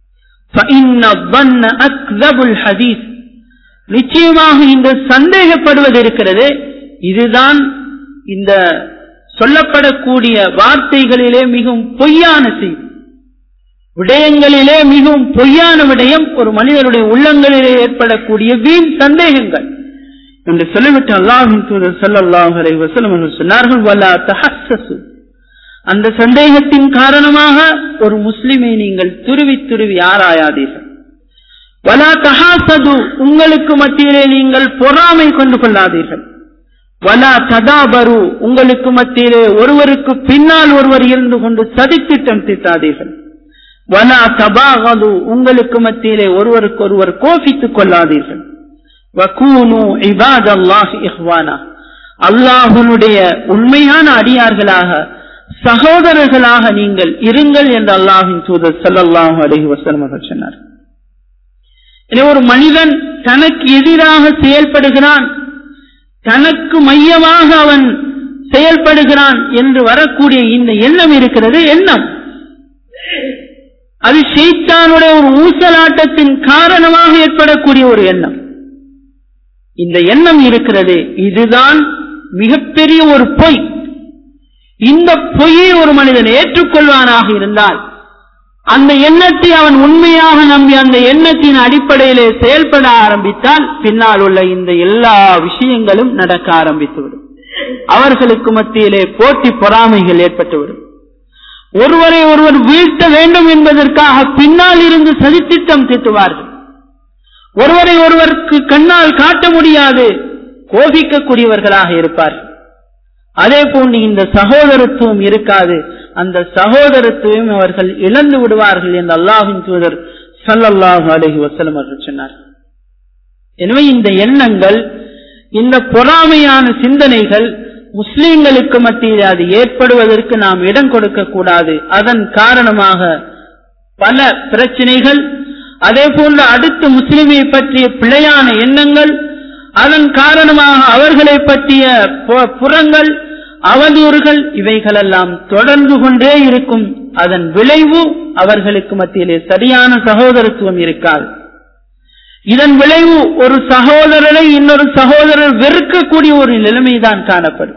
நிச்சயமாக இந்த சந்தேகப்படுவது இருக்கிறது இதுதான் இந்த சொல்லப்படக்கூடிய வார்த்தைகளிலே மிகவும் பொய்யான செய்தி விடயங்களிலே மிகவும் பொய்யான விடயம் ஒரு மனிதனுடைய உள்ளங்களிலே ஏற்படக்கூடிய வீண் சந்தேகங்கள் என்று சொல்லிவிட்டு அல்லாஹின் தூதர் ஸல்லல்லாஹு அலைஹி வஸல்லம் அவர்கள் சொன்னார்கள் வலா தஹஸ்ஸசு அந்த சந்தேகத்தின் காரணமாக ஒரு முஸ்லிமை நீங்கள் துருவி துருவி ஆராயாதீர்கள் வலா தஹாசது உங்களுக்கு மத்தியிலே நீங்கள் பொறாமை கொண்டு கொள்ளாதீர்கள் வலா ததாபரு உங்களுக்கு மத்தியிலே ஒருவருக்கு பின்னால் ஒருவர் இருந்து கொண்டு சதித்திட்டம் தீட்டாதீர்கள் வலா தபாகது உங்களுக்கு மத்தியிலே ஒருவருக்கு ஒருவர் கோபித்துக் கொள்ளாதீர்கள் வகூனு இபாதல்லாஹ் இஹ்வானா அல்லாஹுனுடைய உண்மையான அடியார்களாக சகோதரர்களாக நீங்கள் இருங்கள் என்று அல்லாஹின் தூதர் ஸல்லல்லாஹு அலைஹி வஸல்லம் அவர்கள் சொன்னார் எனவே ஒரு மனிதன் தனக்கு எதிராக செயல்படுகிறான் தனக்கு மையமாக அவன் செயல்படுகிறான் என்று வரக்கூடிய இந்த எண்ணம் இருக்கிறது எண்ணம் அது ஷெய்தானுடைய ஒரு ஊசலாட்டத்தின் காரணமாக ஏற்படக்கூடிய ஒரு எண்ணம் இந்த எண்ணம் இருக்கிறது இதுதான் மிகப்பெரிய ஒரு பொய் இந்த பொய்யை ஒரு மனிதன் ஏற்றுக்கொள்வானாக இருந்தால் அந்த எண்ணத்தை அவன் உண்மையாக நம்பி அந்த எண்ணத்தின் அடிப்படையிலே செயல்பட ஆரம்பித்தால் பின்னால் உள்ள இந்த எல்லா விஷயங்களும் நடக்க ஆரம்பித்துவிடும் அவர்களுக்கு மத்தியிலே போட்டி பொறாமைகள் ஏற்பட்டுவிடும் ஒருவரை ஒருவர் வீழ்த்த வேண்டும் என்பதற்காக பின்னால் இருந்து சதித்திட்டம் தீட்டுவார்கள் ஒருவரை ஒருவருக்கு கண்ணால் காட்ட முடியாது கோபிக்கக்கூடியவர்களாக இருப்பார்கள் அதே போன்று இந்த சகோதரத்துவம் இருக்காது அந்த சகோதரத்துவம் அவர்கள் இழந்து விடுவார்கள் என்று அல்லாஹின் தூதர் சல்லல்லாஹு அலஹி வசலம் அவர்கள் சொன்னார் எனவே இந்த எண்ணங்கள் இந்த பொறாமையான சிந்தனைகள் முஸ்லிம்களுக்கு மத்தியில் அது ஏற்படுவதற்கு நாம் இடம் கொடுக்க கூடாது அதன் காரணமாக பல பிரச்சனைகள் அதே போன்று அடுத்த முஸ்லிமை பற்றிய பிழையான எண்ணங்கள் அதன் காரணமாக அவர்களை பற்றிய புறங்கள் அவதூறுகள் இவைகளெல்லாம் தொடர்ந்து கொண்டே இருக்கும் அதன் விளைவு அவர்களுக்கு மத்தியிலே சரியான சகோதரத்துவம் இருக்காது இதன் விளைவு ஒரு சகோதரரை இன்னொரு சகோதரர் வெறுக்கக்கூடிய ஒரு நிலைமைதான் காணப்படும்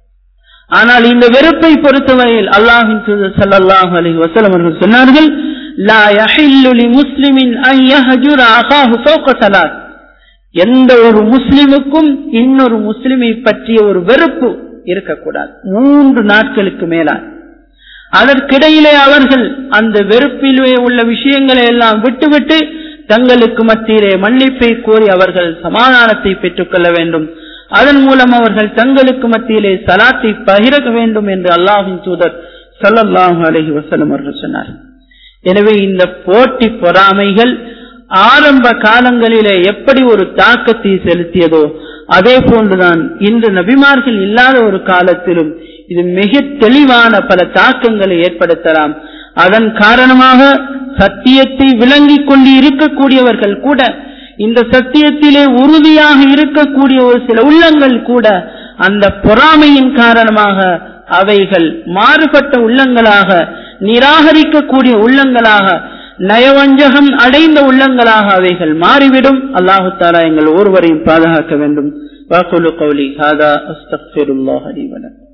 ஆனால் இந்த வெறுப்பை பொறுத்தவரையில் அல்லாஹின் சல்லாஹூ அலி வசலம் அவர்கள் சொன்னார்கள் லா யஹில்லு லிமுஸ்லிமின் அன் யஹஜுர அகாஹு ஃபௌக ஸலாத் எந்த ஒரு முஸ்லிமுக்கும் இன்னொரு முஸ்லிமை பற்றிய ஒரு வெறுப்பு இருக்கக்கூடாது மூன்று நாட்களுக்கு மேலால் அதற்கிடையிலே அவர்கள் அந்த வெறுப்பிலே உள்ள விஷயங்களை எல்லாம் விட்டுவிட்டு தங்களுக்கு மத்தியிலே மன்னிப்பை கோரி அவர்கள் சமாதானத்தை பெற்றுக்கொள்ள வேண்டும் அதன் மூலம் அவர்கள் தங்களுக்கு மத்தியிலே சலாத்தை பகிர வேண்டும் என்று அல்லாஹின் தூதர் சல்லல்லாஹு அலஹி வசலம் அவர்கள் சொன்னார் எனவே இந்த போட்டி பொறாமைகள் ஆரம்ப காலங்களிலே எப்படி ஒரு தாக்கத்தை செலுத்தியதோ அதே போன்றுதான் இன்று நபிமார்கள் இல்லாத ஒரு காலத்திலும் இது மிக தெளிவான பல தாக்கங்களை ஏற்படுத்தலாம் அதன் காரணமாக சத்தியத்தை விளங்கிக் கொண்டு இருக்கக்கூடியவர்கள் கூட இந்த சத்தியத்திலே உறுதியாக இருக்கக்கூடிய ஒரு சில உள்ளங்கள் கூட அந்த பொறாமையின் காரணமாக அவைகள் மாறுபட்ட உள்ளங்களாக நிராகரிக்கக்கூடிய உள்ளங்களாக நயவஞ்சகம் அடைந்த உள்ளங்களாக அவைகள் மாறிவிடும் அல்லாஹு தாலா எங்கள் ஒருவரையும் பாதுகாக்க வேண்டும் வாக்குலு கௌலி ஹாதா அஸ்தக்ஃபிருல்லாஹ் லி வ லக்கும்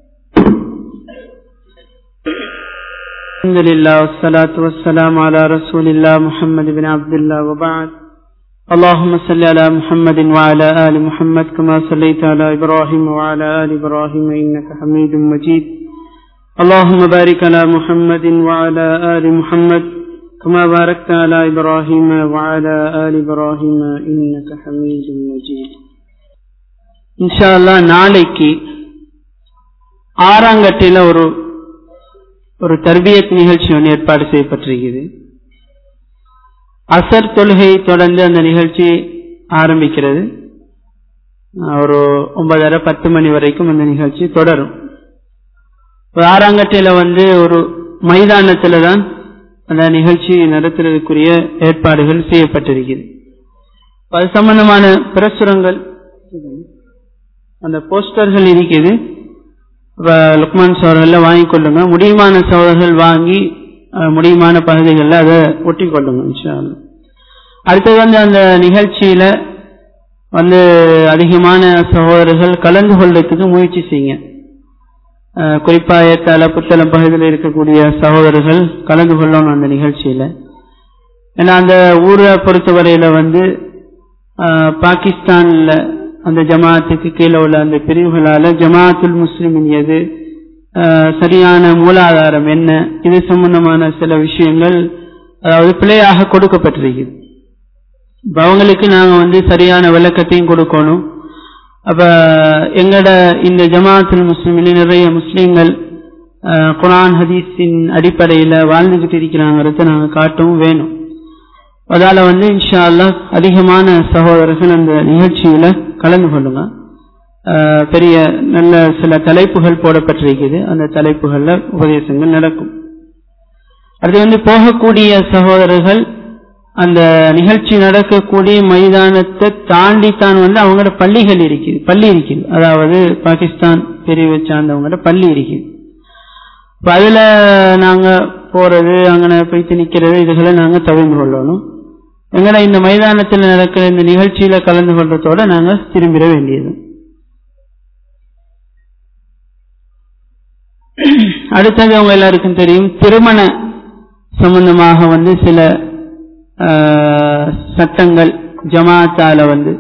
الحمد لله والصلاة والسلام على رسول الله محمد بن عبد الله وبعد اللهم صل على محمد وعلى آل محمد كما صليت على إبراهيم وعلى آل إبراهيم إنك حميد مجيد اللهم بارك على محمد وعلى آل محمد كما باركت على إبراهيم وعلى آل إبراهيم إنك حميد مجيد إن شاء الله நாளைக்கு ஆறாங்கட்டில ஒரு ஒரு தர்பியத் நிகழ்ச்சி ஒன்று ஏற்பாடு செய்யப்பட்டிருக்கிறது அசர் தொழுகை தொடர்ந்து அந்த நிகழ்ச்சி ஆரம்பிக்கிறது ஒரு ஒன்பதரை பத்து மணி வரைக்கும் அந்த நிகழ்ச்சி தொடரும் ஒரு ஆறாங்கட்டையில வந்து ஒரு மைதானத்துல தான் அந்த நிகழ்ச்சி நடத்துறதுக்குரிய ஏற்பாடுகள் செய்யப்பட்டிருக்கிறது அது சம்பந்தமான பிரசுரங்கள் அந்த போஸ்டர்கள் இருக்குது லுக்மான் சோழர்கள் வாங்கி கொள்ளுங்க முடியுமான சோழர்கள் வாங்கி முடியுமான பகுதிகளில் அதை ஒட்டி கொள்ளுங்க அடுத்தது வந்து அந்த நிகழ்ச்சியில வந்து அதிகமான சகோதரர்கள் கலந்து கொள்றதுக்கு முயற்சி செய்யுங்க குறிப்பாக ஏத்தால புத்தளம் பகுதியில் இருக்கக்கூடிய சகோதரர்கள் கலந்து கொள்ளணும் அந்த நிகழ்ச்சியில ஏன்னா அந்த ஊரை பொறுத்தவரையில வந்து பாகிஸ்தான்ல அந்த ஜமாத்துக்கு கீழே உள்ள அந்த பிரிவுகளால ஜமாத்துல் முஸ்லிமின் எது சரியான மூலாதாரம் என்ன இது சம்பந்தமான சில விஷயங்கள் அதாவது பிழையாக கொடுக்கப்பட்டிருக்குது இப்ப அவங்களுக்கு நாங்க வந்து சரியான விளக்கத்தையும் கொடுக்கணும் அப்ப எங்கட இந்த ஜமாத்துல் முஸ்லிமில் நிறைய முஸ்லீம்கள் குரான் ஹதீஸின் அடிப்படையில் வாழ்ந்துகிட்டு இருக்கிறாங்கிறத நாங்கள் காட்டவும் வேணும் அதால வந்து இன்ஷா அல்லா அதிகமான சகோதரர்கள் அந்த நிகழ்ச்சியில கலந்து கொள்ளுங்க பெரிய நல்ல சில தலைப்புகள் போடப்பட்டிருக்குது அந்த தலைப்புகள்ல உபதேசங்கள் நடக்கும் அது வந்து போகக்கூடிய சகோதரர்கள் அந்த நிகழ்ச்சி நடக்கக்கூடிய மைதானத்தை தாண்டி தான் வந்து அவங்களோட பள்ளிகள் இருக்குது பள்ளி இருக்குது அதாவது பாகிஸ்தான் பிரிவை சார்ந்தவங்களோட பள்ளி இருக்குது இப்ப அதுல நாங்க போறது அங்கே போய்த்து நிக்கிறது இதுகளை நாங்க தவிர்த்து கொள்ளணும் எங்களை இந்த மைதானத்தில் நடக்கிற இந்த நிகழ்ச்சியில கலந்து கொள்றதோட நாங்க திரும்பிட வேண்டியது அடுத்தது அவங்க எல்லாருக்கும் தெரியும் திருமண சம்பந்தமாக வந்து சில சட்டங்கள் ஜமாத்தால வந்து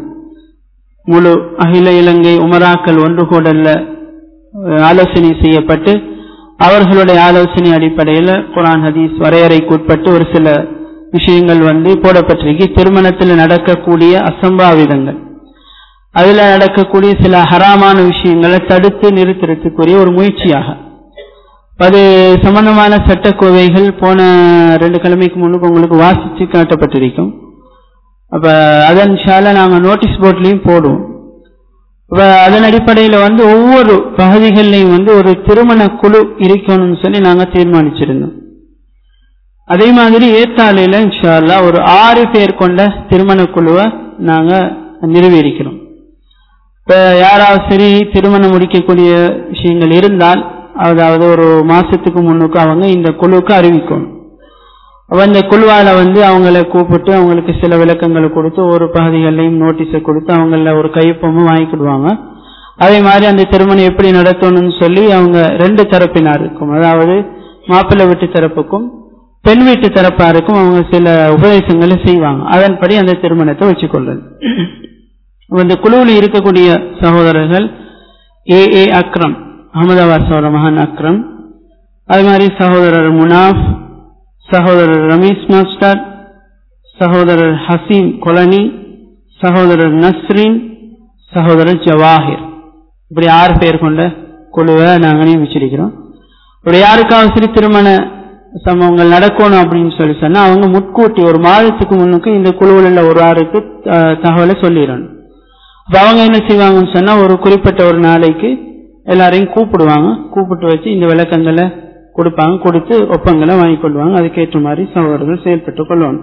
முழு அகில இலங்கை உமராக்கள் ஒன்று கூடல்ல ஆலோசனை செய்யப்பட்டு அவர்களுடைய ஆலோசனை அடிப்படையில் குரான் ஹதீஸ் வரையறைக்கு உட்பட்டு ஒரு சில விஷயங்கள் வந்து போடப்பட்டிருக்கு திருமணத்தில் நடக்கக்கூடிய அசம்பாவிதங்கள் அதுல நடக்கக்கூடிய சில ஹராமான விஷயங்களை தடுத்து நிறுத்துறதுக்குரிய ஒரு முயற்சியாக அது சம்பந்தமான சட்டக்கோவைகள் போன ரெண்டு கிழமைக்கு முன்னுக்கு உங்களுக்கு வாசிச்சு காட்டப்பட்டிருக்கும் அப்ப அதன் ஷால நாங்க நோட்டீஸ் போர்ட்லயும் போடுவோம் அப்ப அதன் அடிப்படையில வந்து ஒவ்வொரு பகுதிகளிலையும் வந்து ஒரு திருமண குழு இருக்கணும்னு சொல்லி நாங்க தீர்மானிச்சிருந்தோம் அதே மாதிரி ஏத்தாலையில இன்ஷால்லா ஒரு ஆறு பேர் கொண்ட திருமண குழுவை நாங்க நிறுவியிருக்கிறோம் இப்ப யாராவது சரி திருமணம் முடிக்கக்கூடிய விஷயங்கள் இருந்தால் அதாவது ஒரு மாசத்துக்கு முன்னுக்கு அவங்க இந்த குழுவுக்கு அறிவிக்கணும் அப்ப இந்த குழுவால வந்து அவங்கள கூப்பிட்டு அவங்களுக்கு சில விளக்கங்களை கொடுத்து ஒரு பகுதிகளையும் நோட்டீஸை கொடுத்து அவங்கள ஒரு கையொப்பமும் வாங்கிக்கிடுவாங்க அதே மாதிரி அந்த திருமணம் எப்படி நடத்தணும்னு சொல்லி அவங்க ரெண்டு தரப்பினாருக்கும் அதாவது மாப்பிள்ளை வீட்டு தரப்புக்கும் பெண் வீட்டு தரப்பாருக்கும் அவங்க சில உபதேசங்களை செய்வாங்க அதன்படி அந்த திருமணத்தை வச்சுக்கொள்றது இந்த குழுவில் இருக்கக்கூடிய சகோதரர்கள் ஏ ஏ அக்ரம் அகமதாபாத் சோழ மகான் அக்ரம் அது மாதிரி சகோதரர் முனாஃப் சகோதரர் ரமேஷ் மாஸ்டர் சகோதரர் ஹசீம் கொலனி சகோதரர் நஸ்ரீன் சகோதரர் ஜவாஹிர் இப்படி ஆறு பேர் கொண்ட குழுவை நாங்கள் நியமிச்சிருக்கிறோம் இப்படி யாருக்காவது சரி திருமண சம்பவங்கள் நடக்கணும் அப்படின்னு சொல்லி சொன்னா அவங்க முட்கூட்டி ஒரு மாதத்துக்கு முன்னுக்கு இந்த குழுவில் உள்ள ஒரு ஆறுக்கு தகவலை சொல்லிடணும் அப்ப அவங்க என்ன செய்வாங்கன்னு சொன்னா ஒரு குறிப்பிட்ட ஒரு நாளைக்கு எல்லாரையும் கூப்பிடுவாங்க கூப்பிட்டு வச்சு இந்த விளக்கங்களை கொடுப்பாங்க கொடுத்து ஒப்பங்களை வாங்கி கொள்வாங்க அதுக்கேற்ற மாதிரி சகோதரர்கள் செயல்பட்டு கொள்ளணும்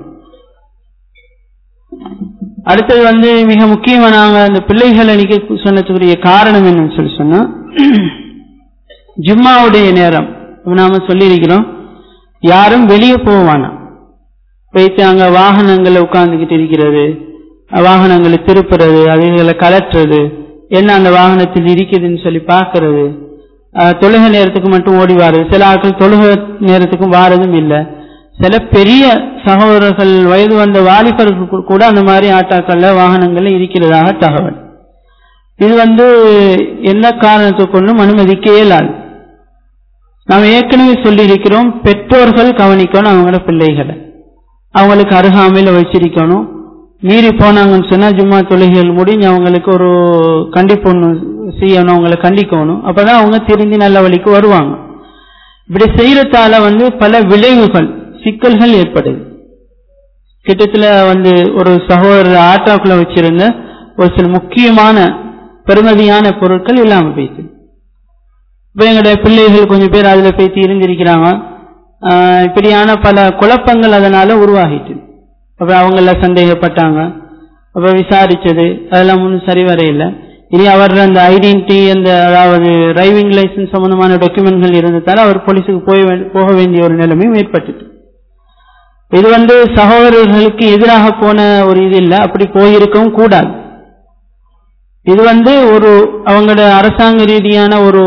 அடுத்தது வந்து மிக முக்கியமா நாங்க அந்த பிள்ளைகளை நிக்க சொன்னதுக்குரிய காரணம் என்னன்னு சொல்லி சொன்னா ஜும்மாவுடைய நேரம் நாம சொல்லியிருக்கிறோம் யாரும் வெளியே போவானா போயிட்டு அங்க வாகனங்களை உட்கார்ந்துகிட்டு இருக்கிறது வாகனங்களை திருப்புறது அவைகளை கலட்டுறது என்ன அந்த வாகனத்தில் இருக்குதுன்னு சொல்லி பாக்குறது தொழுகை நேரத்துக்கு மட்டும் ஓடி வாருது சில ஆட்கள் தொழுகை நேரத்துக்கும் வாரதும் இல்லை சில பெரிய சகோதரர்கள் வயது வந்த வாலிபர்கள் கூட அந்த மாதிரி ஆட்டாக்கள்ல வாகனங்கள்ல இருக்கிறதாக தகவல் இது வந்து எந்த காரணத்தை கொண்டும் அனுமதிக்க இயலாது நாம் ஏற்கனவே சொல்லி இருக்கிறோம் பெற்றோர்கள் கவனிக்கணும் அவங்களோட பிள்ளைகளை அவங்களுக்கு அருகாமையில வச்சிருக்கணும் மீறி போனாங்கன்னு சொன்னா ஜும்மா தொழுகைகள் முடிஞ்சு அவங்களுக்கு ஒரு கண்டிப்பு ஒன்று செய்யணும் அவங்களை கண்டிக்கணும் அப்பதான் அவங்க திரும்பி நல்ல வழிக்கு வருவாங்க இப்படி செய்யறதால வந்து பல விளைவுகள் சிக்கல்கள் ஏற்படுது கிட்டத்துல வந்து ஒரு சகோதரர் ஆட்டோக்குள்ள வச்சிருந்த ஒரு சில முக்கியமான பெருமதியான பொருட்கள் இல்லாம போயிட்டு இப்ப எங்களுடைய பிள்ளைகள் கொஞ்சம் பேர் அதுல போய் இருந்திருக்கிறாங்க இப்படியான பல குழப்பங்கள் அதனால உருவாகிட்டு அப்ப அவங்கள சந்தேகப்பட்டாங்க அப்ப விசாரிச்சது அதெல்லாம் ஒன்றும் சரி வரையில்லை இனி அவர் அந்த ஐடென்டிட்டி அந்த அதாவது டிரைவிங் லைசன்ஸ் சம்பந்தமான டாக்குமெண்ட்கள் இருந்ததால அவர் போலீஸுக்கு போய் போக வேண்டிய ஒரு நிலைமையும் ஏற்பட்டுட்டு இது வந்து சகோதரர்களுக்கு எதிராக போன ஒரு இது இல்லை அப்படி போயிருக்கவும் கூடாது இது வந்து ஒரு அவங்களோட அரசாங்க ரீதியான ஒரு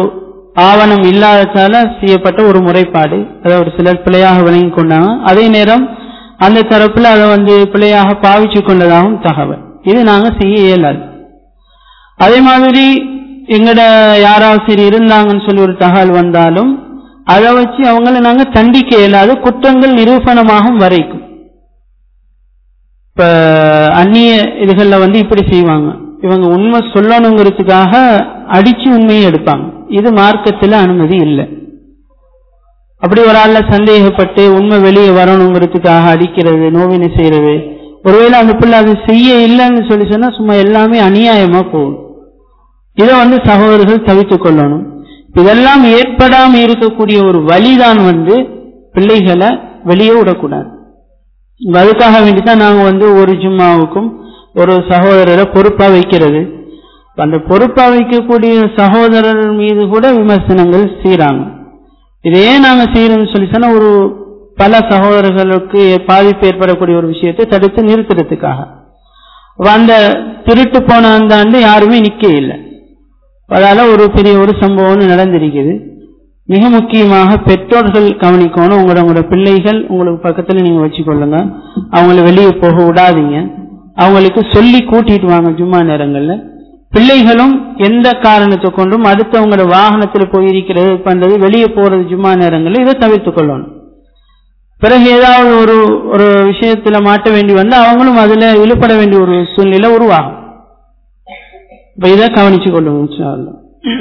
ஆவணம் இல்லாததால செய்யப்பட்ட ஒரு முறைப்பாடு அதை ஒரு சிலர் பிழையாக விளங்கி கொண்டாங்க அதே நேரம் அந்த தரப்புல அதை வந்து பிழையாக பாவிச்சு கொண்டதாகவும் தகவல் இது நாங்க செய்ய இயலாது அதே மாதிரி எங்கட யாராவது சரி இருந்தாங்கன்னு சொல்லி ஒரு தகவல் வந்தாலும் அதை வச்சு அவங்கள நாங்க தண்டிக்க இயலாது குற்றங்கள் நிரூபணமாகும் வரைக்கும் இப்ப அந்நிய இதுகள்ல வந்து இப்படி செய்வாங்க இவங்க உண்மை சொல்லணுங்கிறதுக்காக அடிச்சு உண்மையை எடுப்பாங்க இது மார்க்கத்துல அனுமதி இல்லை அப்படி ஒரு ஆள்ல சந்தேகப்பட்டு உண்மை வெளியே வரணுங்கிறதுக்காக அடிக்கிறது நோவினை செய்யறது ஒருவேளை அந்த பிள்ளை அது செய்ய இல்லைன்னு சொல்லி சொன்னா சும்மா எல்லாமே அநியாயமா போகும் இதை வந்து சகோதரர்கள் தவித்துக் கொள்ளணும் இதெல்லாம் ஏற்படாம இருக்கக்கூடிய ஒரு வழிதான் வந்து பிள்ளைகளை வெளியே விடக்கூடாது அதுக்காக வேண்டிதான் நாங்க வந்து ஒரு ஜும்மாவுக்கும் ஒரு சகோதரரை பொறுப்பா வைக்கிறது அந்த பொறுப்பா வைக்கக்கூடிய சகோதரர் மீது கூட விமர்சனங்கள் செய்யறாங்க இதே நாங்க செய்யறோம்னு சொல்லி சொன்னா ஒரு பல சகோதரர்களுக்கு பாதிப்பு ஏற்படக்கூடிய ஒரு விஷயத்தை தடுத்து நிறுத்துறதுக்காக அந்த திருட்டு போன அந்த ஆண்டு யாருமே நிக்க இல்லை அதால ஒரு பெரிய ஒரு சம்பவம் நடந்திருக்குது மிக முக்கியமாக பெற்றோர்கள் கவனிக்கணும் உங்களோட உங்களோட பிள்ளைகள் உங்களுக்கு பக்கத்துல நீங்க வச்சுக்கொள்ளுங்க அவங்கள வெளியே போக விடாதீங்க அவங்களுக்கு சொல்லி கூட்டிட்டு வாங்க ஜும்மா நேரங்கள்ல பிள்ளைகளும் எந்த காரணத்தை கொண்டும் அடுத்தவங்களோட வாகனத்துல போயிருக்கிறது பண்றது வெளியே போறது ஜும்மா நேரங்கள்ல இதை தவிர்த்து கொள்ளணும் பிறகு ஏதாவது ஒரு ஒரு விஷயத்துல மாட்ட வேண்டி வந்து அவங்களும் அதுல இழுப்பட வேண்டிய ஒரு சூழ்நிலை உருவாகும் இப்ப இதை கவனிச்சு கொள்ளுங்க இன்ஷா அல்லாஹ்.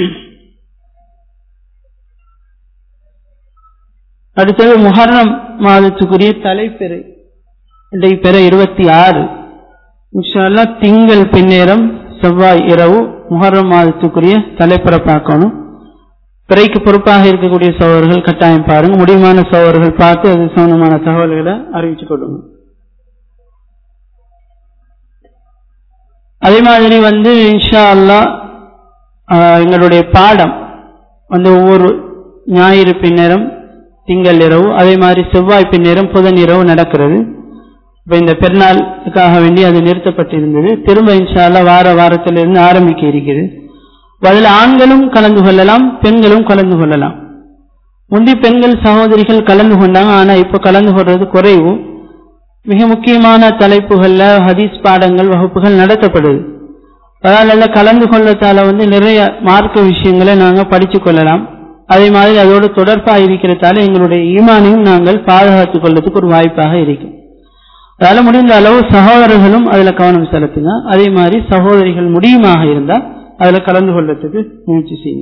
அடுத்தது முஹர்ரம் மாதத்துக்குரிய தலைப்பெரு இடைப்பெற இருபத்தி ஆறு இன்ஷால்லா திங்கள் பின்னேரம் செவ்வாய் இரவு முஹர்ரம் மாதத்துக்குரிய தலைப்பெற பார்க்கணும் பிறைக்கு பொறுப்பாக இருக்கக்கூடிய சகோதரர்கள் கட்டாயம் பாருங்க முடியுமான சகோதரர்கள் பார்த்து அது சம்பந்தமான தகவல்களை அறிவிச்சு கொடுங்க அதே மாதிரி வந்து இன்ஷா அல்லா எங்களுடைய பாடம் வந்து ஒவ்வொரு ஞாயிறு பின்னேரம் திங்கள் இரவு அதே மாதிரி செவ்வாய் பின்னேரம் புதன் இரவு நடக்கிறது இப்ப இந்த பெருநாளுக்காக வேண்டி அது நிறுத்தப்பட்டிருந்தது திரும்ப இன்ஷா அல்லா வார வாரத்திலிருந்து ஆரம்பிக்க இருக்கிறது அதில் ஆண்களும் கலந்து கொள்ளலாம் பெண்களும் கலந்து கொள்ளலாம் முந்தி பெண்கள் சகோதரிகள் கலந்து கொண்டாங்க ஆனா இப்ப கலந்து கொள்றது குறைவு மிக முக்கியமான தலைப்புகள்ல ஹதீஸ் பாடங்கள் வகுப்புகள் நடத்தப்படுது அதனால கலந்து கொள்ளத்தால வந்து நிறைய மார்க்க விஷயங்களை நாங்க படிச்சு கொள்ளலாம் அதே மாதிரி அதோடு தொடர்பா இருக்கிறதால எங்களுடைய ஈமானையும் நாங்கள் பாதுகாத்துக் கொள்றதுக்கு ஒரு வாய்ப்பாக இருக்கும் அதனால முடிந்த அளவு சகோதரர்களும் அதுல கவனம் செலுத்துங்க அதே மாதிரி சகோதரிகள் முடியுமாக இருந்தா அதுல கலந்து கொள்றதுக்கு முயற்சி செய்யுங்க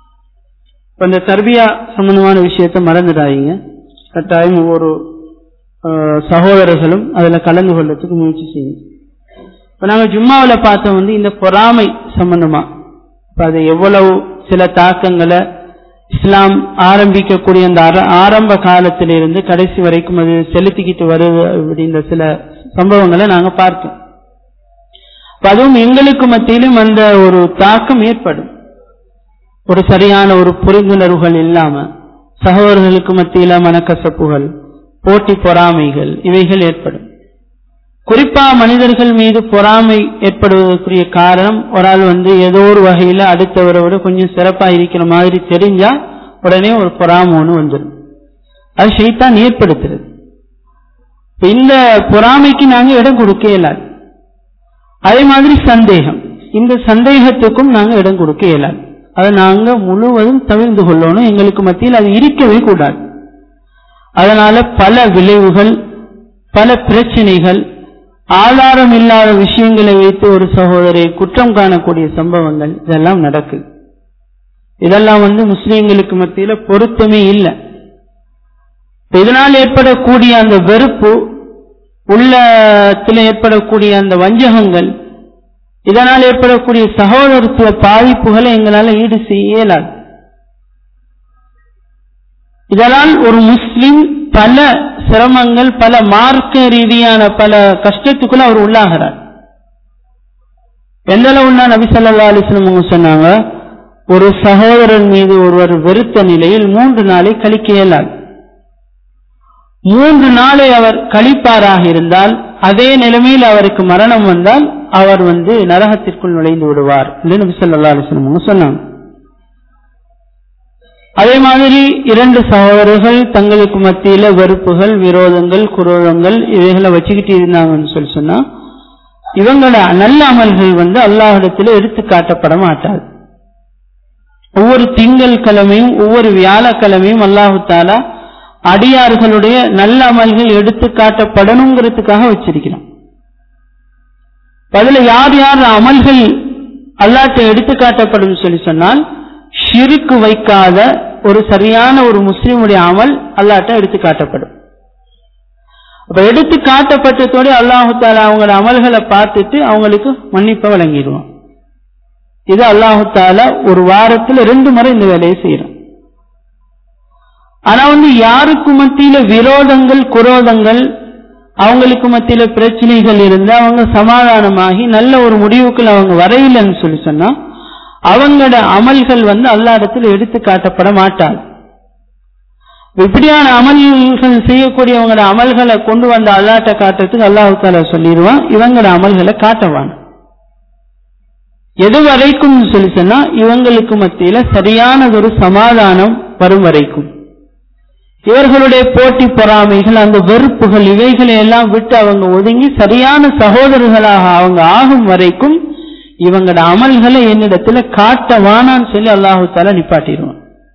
இப்ப இந்த தர்பியா சம்பந்தமான விஷயத்த மறந்துடாதீங்க கட்டாயம் ஒவ்வொரு அஹ், சகோதரர்களும் அதுல கலந்து கொள்றதுக்கு முயற்சி செய்யுங்க இப்ப நாங்க ஜும்மாவுல பார்த்தோம் வந்து இந்த பொறாமை சம்பந்தமா இப்ப அது எவ்வளவு சில தாக்கங்களை இஸ்லாம் ஆரம்பிக்கக்கூடிய அந்த ஆர- ஆரம்ப காலத்திலிருந்து கடைசி வரைக்கும் அது செலுத்திக்கிட்டு வருது அப்படின்ற சில சம்பவங்களை நாங்க பார்த்தோம் அப்ப அதுவும் எங்களுக்கு மத்தியிலும் அந்த ஒரு தாக்கம் ஏற்படும் ஒரு சரியான ஒரு புரிந்துணர்வுகள் இல்லாம சகோதரர்களுக்கு மத்தியில மனக்கசப்புகள் போட்டி பொறாமைகள் இவைகள் ஏற்படும் குறிப்பா மனிதர்கள் மீது பொறாமை ஏற்படுவதற்குரிய காரணம் ஒரு ஆள் வந்து ஏதோ ஒரு வகையில அடுத்தவரை விட கொஞ்சம் சிறப்பா இருக்கிற மாதிரி தெரிஞ்சா உடனே ஒரு பொறாமை ஒண்ணு வந்துடும் அது ஷைத்தான் ஏற்படுத்துறது இப்ப இந்த பொறாமைக்கு நாங்க இடம் கொடுக்க இயலாது அதே மாதிரி சந்தேகம் இந்த சந்தேகத்துக்கும் நாங்க இடம் கொடுக்க இயலாது அதை நாங்க முழுவதும் தவிர்ந்து கொள்ளணும் எங்களுக்கு மத்தியில் அது இருக்கவே கூடாது அதனால பல விளைவுகள் பல பிரச்சனைகள் ஆதாரம் இல்லாத விஷயங்களை வைத்து ஒரு சகோதரை குற்றம் காணக்கூடிய சம்பவங்கள் இதெல்லாம் நடக்குது இதெல்லாம் வந்து முஸ்லிம்களுக்கு மத்தியில பொருத்தமே இல்லை இதனால் ஏற்படக்கூடிய அந்த வெறுப்பு உள்ளத்தில் ஏற்படக்கூடிய அந்த வஞ்சகங்கள் இதனால் ஏற்படக்கூடிய சகோதரத்துவ பாதிப்புகளை எங்களால ஈடு செய்ய இயலாது இதனால் ஒரு முஸ்லிம் பல சிரமங்கள் பல மார்க்க ரீதியான பல கஷ்டத்துக்குள்ள அவர் உள்ளாகிறார் எந்த அளவுன்னா நபி ஸல்லல்லாஹு அலைஹி வஸல்லம் அவங்க சொன்னாங்க ஒரு சகோதரன் மீது ஒருவர் வெறுத்த நிலையில் மூன்று நாளை கழிக்க இயலாது மூன்று நாளை அவர் கழிப்பாராக இருந்தால் அதே நிலைமையில் அவருக்கு மரணம் வந்தால் அவர் வந்து நரகத்திற்குள் நுழைந்து விடுவார் என்று நபி ஸல்லல்லாஹு அலைஹி வஸல்லம் அவங்க சொன்னாங்க அதே மாதிரி இரண்டு சகோதரர்கள் தங்களுக்கு மத்தியில வெறுப்புகள் விரோதங்கள் குரோதங்கள் இவைகளை வச்சுக்கிட்டு இருந்தாங்கன்னு சொல்லி சொன்னா இவங்களோட நல்ல அமல்கள் வந்து அல்லாஹிடத்தில் எடுத்து காட்டப்பட மாட்டாது ஒவ்வொரு திங்கள் கிழமையும் ஒவ்வொரு வியாழக்கிழமையும் அல்லாஹு தாலா அடியார்களுடைய நல்ல அமல்கள் எடுத்து காட்டப்படணுங்கிறதுக்காக வச்சிருக்கிறான் அதுல யார் யார் அமல்கள் அல்லாட்ட எடுத்து காட்டப்படும் சொல்லி சொன்னால் ஷிருக்கு வைக்காத ஒரு சரியான ஒரு முஸ்லீமுடைய அமல் அல்லாட்ட எடுத்து காட்டப்படும் அப்ப எடுத்து காட்டப்பட்டதோடு அல்லாஹு தாலா அவங்களோட அமல்களை பார்த்துட்டு அவங்களுக்கு மன்னிப்பை வழங்கிடுவான் இது அல்லாஹு தாலா ஒரு வாரத்துல ரெண்டு முறை இந்த வேலையை செய்யறான் ஆனா வந்து யாருக்கு மத்தியில விரோதங்கள் குரோதங்கள் அவங்களுக்கு மத்தியில பிரச்சனைகள் இருந்து அவங்க சமாதானமாகி நல்ல ஒரு முடிவுக்குள்ள அவங்க வரையிலன்னு சொல்லி சொன்னா அவங்களோட அமல்கள் வந்து அல்லாடத்தில் எடுத்து காட்டப்பட மாட்டாது இப்படியான அமல்கள் செய்யக்கூடியவங்களோட அமல்களை கொண்டு வந்த அல்லாட்ட காட்டுறதுக்கு அல்லாஹு தாலா சொல்லிடுவான் இவங்களோட அமல்களை காட்டவான் எது வரைக்கும் சொல்லி சொன்னா இவங்களுக்கு மத்தியில சரியானதொரு சமாதானம் வரும் வரைக்கும் இவர்களுடைய போட்டி பொறாமைகள் அந்த வெறுப்புகள் இவைகளை எல்லாம் விட்டு அவங்க ஒதுங்கி சரியான சகோதரர்களாக அவங்க ஆகும் வரைக்கும் இவங்களோட அமல்களை என்னிடத்துல காட்டவானான்னு சொல்லி அல்லாஹு தாலா நிப்பாட்டிடுவான்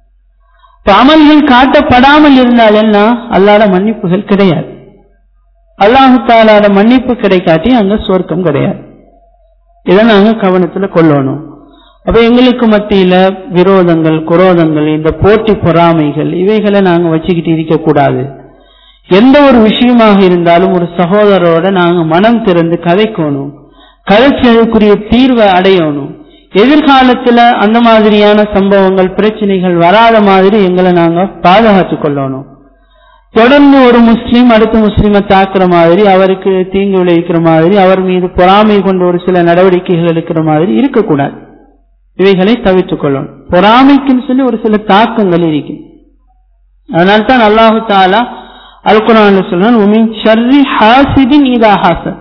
இப்ப அமல்கள் காட்டப்படாமல் இருந்தால் என்ன அல்லாட மன்னிப்புகள் கிடையாது அல்லாஹு தாலாட மன்னிப்பு கிடைக்காட்டி அங்க சொர்க்கம் கிடையாது இதை நாங்க கவனத்துல கொள்ளணும் அப்ப எங்களுக்கு மத்தியில விரோதங்கள் குரோதங்கள் இந்த போட்டி பொறாமைகள் இவைகளை நாங்க வச்சுக்கிட்டு இருக்க கூடாது எந்த ஒரு விஷயமாக இருந்தாலும் ஒரு சகோதரோட நாங்க மனம் திறந்து கதைக்கணும் கதைச்சு அதுக்குரிய தீர்வை அடையணும் எதிர்காலத்துல அந்த மாதிரியான சம்பவங்கள் பிரச்சனைகள் வராத மாதிரி எங்களை நாங்க பாதுகாத்துக் கொள்ளணும் தொடர்ந்து ஒரு முஸ்லீம் அடுத்த முஸ்லீமை தாக்குற மாதிரி அவருக்கு தீங்கு விளைவிக்கிற மாதிரி அவர் மீது பொறாமை கொண்ட ஒரு சில நடவடிக்கைகள் எடுக்கிற மாதிரி இருக்கக்கூடாது இவைகளை தவிர்த்துக் கொள்ளணும் பொறாமைக்குன்னு சொல்லி ஒரு சில தாக்கங்கள் இருக்கு அதனால்தான் அல்லாஹு தாலா அல்குரான் சொல்றான் உமின் ஷர்ரி ஹாசிதின் இதா ஹாசன்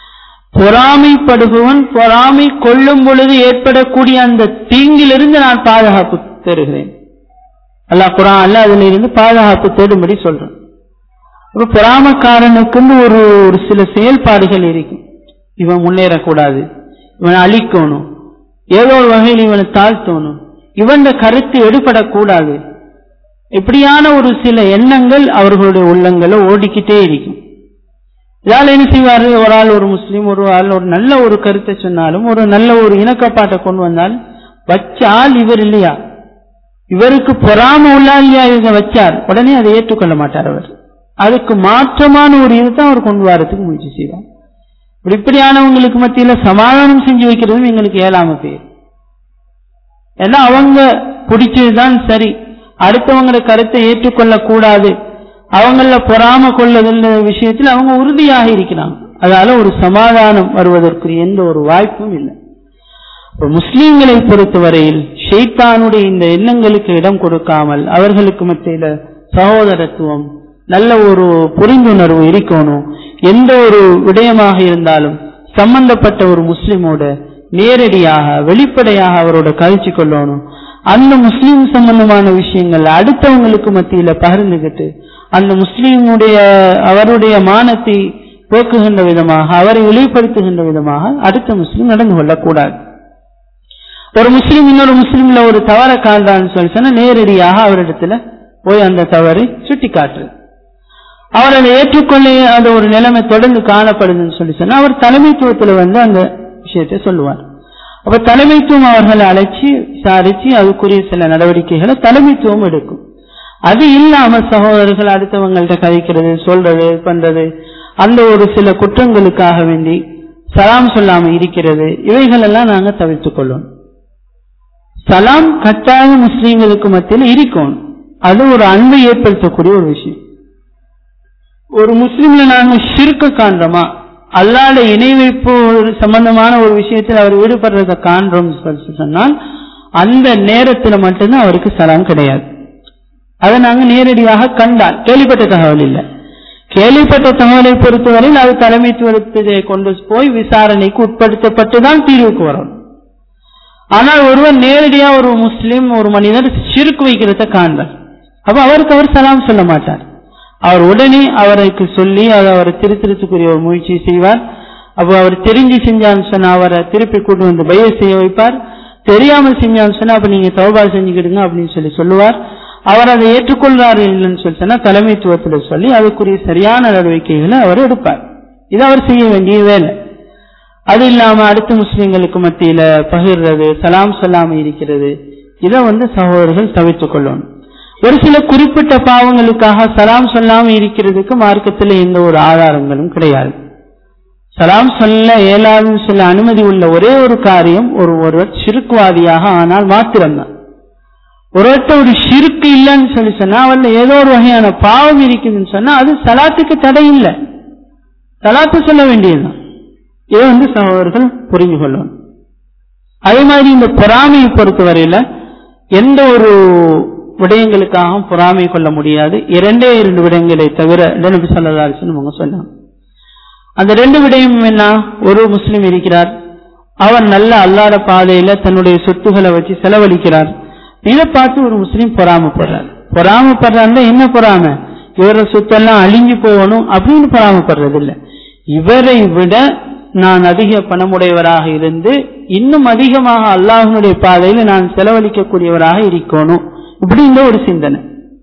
பொறாமைப்படுபவன் பொறாமை கொள்ளும் பொழுது ஏற்படக்கூடிய அந்த தீங்கிலிருந்து நான் பாதுகாப்பு தருகிறேன் அல்லாஹ் குரான் அல்ல அதுல இருந்து பாதுகாப்பு தேடும்படி சொல்றேன் அப்ப பொறாமக்காரனுக்குன்னு ஒரு ஒரு சில செயல்பாடுகள் இருக்கும் இவன் முன்னேறக்கூடாது இவனை அழிக்கணும் ஏதோ ஒரு வகையில் இவனை தாழ்த்தணும் இவன் கருத்து எடுபடக்கூடாது இப்படியான ஒரு சில எண்ணங்கள் அவர்களுடைய உள்ளங்களை ஓடிக்கிட்டே இருக்கும் இதால் என்ன செய்வாரு ஒரு ஆள் ஒரு முஸ்லீம் ஒரு ஆள் ஒரு நல்ல ஒரு கருத்தை சொன்னாலும் ஒரு நல்ல ஒரு இணக்கப்பாட்டை கொண்டு வந்தால் வச்ச ஆள் இவர் இல்லையா இவருக்கு பொறாம உள்ளா இல்லையா இவங்க வச்சார் உடனே அதை ஏற்றுக்கொள்ள மாட்டார் அவர் அதுக்கு மாற்றமான ஒரு இதுதான் அவர் கொண்டு வரதுக்கு முயற்சி செய்வார் இப்படி இப்படியானவங்களுக்கு மத்தியில சமாதானம் செஞ்சு வைக்கிறதும் எங்களுக்கு ஏழாம பேர் ஏன்னா அவங்க பிடிச்சதுதான் சரி அடுத்தவங்களோட கருத்தை ஏற்றுக்கொள்ள கூடாது அவங்கள பொறாம கொள்ளதுன்ற விஷயத்தில் அவங்க உறுதியாக இருக்கிறாங்க அதால ஒரு சமாதானம் வருவதற்கு எந்த ஒரு வாய்ப்பும் இல்லை இப்ப முஸ்லீம்களை பொறுத்தவரையில் ஷெய்தானுடைய இந்த எண்ணங்களுக்கு இடம் கொடுக்காமல் அவர்களுக்கு மத்தியில சகோதரத்துவம் நல்ல ஒரு புரிந்துணர்வு இருக்கணும் எந்த ஒரு விடயமாக இருந்தாலும் சம்பந்தப்பட்ட ஒரு முஸ்லிமோட நேரடியாக வெளிப்படையாக அவரோட கழிச்சு கொள்ளணும் அந்த முஸ்லீம் சம்பந்தமான விஷயங்கள் அடுத்தவங்களுக்கு மத்தியில பகிர்ந்துகிட்டு அந்த முஸ்லீமுடைய அவருடைய மானத்தை போக்குகின்ற விதமாக அவரை வெளிப்படுத்துகின்ற விதமாக அடுத்த முஸ்லீம் நடந்து கொள்ளக்கூடாது ஒரு முஸ்லீம் இன்னொரு முஸ்லீம்ல ஒரு தவற காண்றான்னு சொல்லி சொன்னா நேரடியாக அவரிடத்துல போய் அந்த தவறை சுட்டி காட்டுறது அவர் அதை ஏற்றுக்கொள்ளாத ஒரு நிலைமை தொடர்ந்து காணப்படுதுன்னு சொல்லி சொன்னா அவர் தலைமைத்துவத்துல வந்து அந்த விஷயத்தை சொல்லுவார் அப்ப தலைமைத்துவம் அவர்களை அழைச்சி விசாரிச்சு அதுக்குரிய சில நடவடிக்கைகளை தலைமைத்துவம் எடுக்கும் அது இல்லாம சகோதரர்கள் அடுத்தவங்கள்ட்ட கதைக்கிறது சொல்றது பண்றது அந்த ஒரு சில குற்றங்களுக்காக வேண்டி சலாம் சொல்லாம இருக்கிறது இவைகள் எல்லாம் நாங்க தவிர்த்துக் கொள்ளணும் சலாம் கட்டாய முஸ்லீம்களுக்கு மத்தியில் இருக்கணும் அது ஒரு அன்பை ஏற்படுத்தக்கூடிய ஒரு விஷயம் ஒரு முஸ்லீம்ல நாங்க ஷிர்க்க காண்றோமா அல்லாத இணை வைப்பு சம்பந்தமான ஒரு விஷயத்தில் அவர் ஈடுபடுறத காண்றோம் சொன்னால் அந்த நேரத்தில் மட்டும்தான் அவருக்கு சலாம் கிடையாது அதை நாங்க நேரடியாக கண்டால் கேள்விப்பட்ட தகவல் இல்லை கேள்விப்பட்ட தகவலை பொறுத்தவரையில் அது தலைமைத்துவத்தை கொண்டு போய் விசாரணைக்கு உட்படுத்தப்பட்டுதான் தீர்வுக்கு வரும் ஆனால் ஒருவர் நேரடியா ஒரு முஸ்லிம் ஒரு மனிதர் சிறுக்கு வைக்கிறத காண்பார் அப்ப அவருக்கு அவர் சலாம் சொல்ல மாட்டார் அவர் உடனே அவருக்கு சொல்லி அதை அவர் திருத்திருத்துக்குரிய ஒரு முயற்சி செய்வார் அப்போ அவர் தெரிஞ்சு செஞ்சான்னு சொன்னா அவரை திருப்பி கூட்டு வந்து பய செய்ய வைப்பார் தெரியாமல் செஞ்சான்னு சொன்னா அப்ப நீங்க தௌபா செஞ்சுக்கிடுங்க அப்படின்னு சொல்லி சொல்லுவார் அவர் அதை ஏற்றுக்கொள்றாரு இல்லைன்னு சொல்லி சொன்னா தலைமைத்துவத்துல சொல்லி அதுக்குரிய சரியான நடவடிக்கைகளை அவர் எடுப்பார் இது அவர் செய்ய வேண்டிய வேலை அது இல்லாம அடுத்த முஸ்லிம்களுக்கு மத்தியில பகிர்றது சலாம் சொல்லாம இருக்கிறது இதை வந்து சகோதரர்கள் தவிர்த்துக் கொள்ளணும் ஒரு சில குறிப்பிட்ட பாவங்களுக்காக சலாம் சொல்லாம இருக்கிறதுக்கு மார்க்கத்தில் எந்த ஒரு ஆதாரங்களும் கிடையாது சலாம் சொல்ல இயலாதுன்னு சொல்ல அனுமதி உள்ள ஒரே ஒரு காரியம் ஒரு ஒருவர் சிறுக்குவாதியாக ஆனால் மாத்திரம்தான் ஒருவர்கிட்ட ஒரு சிறுக்கு இல்லைன்னு சொல்லி சொன்னா அவர்ல ஏதோ ஒரு வகையான பாவம் இருக்குதுன்னு சொன்னா அது சலாத்துக்கு தடை இல்லை சலாத்து சொல்ல வேண்டியதுதான் இதை வந்து சகோதரர்கள் புரிந்து கொள்ளணும் அதே மாதிரி இந்த பொறாமையை பொறுத்தவரையில எந்த ஒரு விடயங்களுக்காகவும் பொறாமை கொள்ள முடியாது இரண்டே இரண்டு விடயங்களை தவிர நபி சொல்லா அவங்க சொன்னாங்க அந்த ரெண்டு விடயம் என்ன ஒரு முஸ்லிம் இருக்கிறார் அவர் நல்ல அல்லாத பாதையில தன்னுடைய சொத்துக்களை வச்சு செலவழிக்கிறார் இதை பார்த்து ஒரு முஸ்லீம் பொறாமப்படுறார் பொறாமப்படுறாருன்னா என்ன பொறாம இவர சொத்தெல்லாம் அழிஞ்சு போகணும் அப்படின்னு பொறாமப்படுறது இல்லை இவரை விட நான் அதிக பணமுடையவராக இருந்து இன்னும் அதிகமாக அல்லாஹனுடைய பாதையில நான் செலவழிக்கக்கூடியவராக இருக்கணும் இப்படின்ற ஒரு சிந்தனை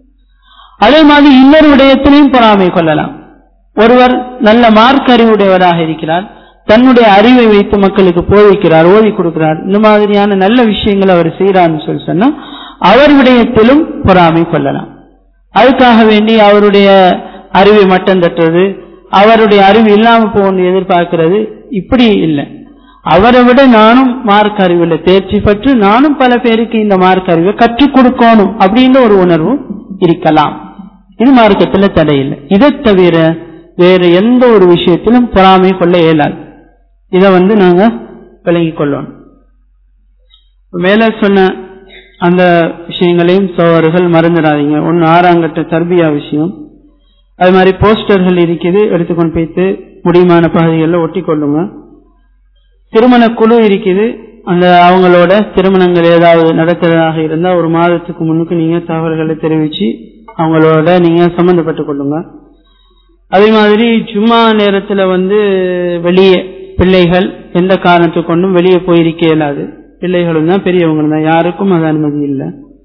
அதே மாதிரி இன்னொரு விடயத்திலையும் பொறாமை கொள்ளலாம் ஒருவர் நல்ல மார்க் அறிவுடையவராக இருக்கிறார் தன்னுடைய அறிவை வைத்து மக்களுக்கு போதிக்கிறார் ஓதி கொடுக்கிறார் இந்த மாதிரியான நல்ல விஷயங்களை அவர் செய்யறான்னு சொல்லி சொன்னா அவர் விடயத்திலும் பொறாமை கொள்ளலாம் அதுக்காக வேண்டி அவருடைய அறிவை மட்டம் தட்டுறது அவருடைய அறிவு இல்லாம போகணும்னு எதிர்பார்க்கிறது இப்படி இல்லை அவரை விட நானும் மார்க் அறிவில் தேர்ச்சி பெற்று நானும் பல பேருக்கு இந்த மார்க் அறிவை கற்றுக் கொடுக்கணும் அப்படின்ற ஒரு உணர்வும் இருக்கலாம் இது மார்க்கத்துல தடை இல்லை இதை தவிர வேற எந்த ஒரு விஷயத்திலும் பொறாமை கொள்ள இயலாது இதை வந்து நாங்க விளங்கிக் கொள்ளணும் மேல சொன்ன அந்த விஷயங்களையும் சோழர்கள் மறந்துடாதீங்க ஒன்னு ஆறாங்கட்ட தர்பியா விஷயம் அது மாதிரி போஸ்டர்கள் இருக்குது எடுத்துக்கொண்டு போய்த்து முடியுமான பகுதிகளில் ஒட்டி கொள்ளுங்க திருமண குழு இருக்குது அந்த அவங்களோட திருமணங்கள் ஏதாவது நடத்துறதாக இருந்தா ஒரு மாதத்துக்கு முன்னுக்கு நீங்க தகவல்களை தெரிவிச்சு அவங்களோட நீங்க சம்பந்தப்பட்டு கொள்ளுங்க அதே மாதிரி சும்மா நேரத்துல வந்து வெளியே பிள்ளைகள் எந்த காரணத்தை கொண்டும் வெளியே போயிருக்க இயலாது பிள்ளைகளும் தான் பெரியவங்களும் தான் யாருக்கும் அது அனுமதி இல்லை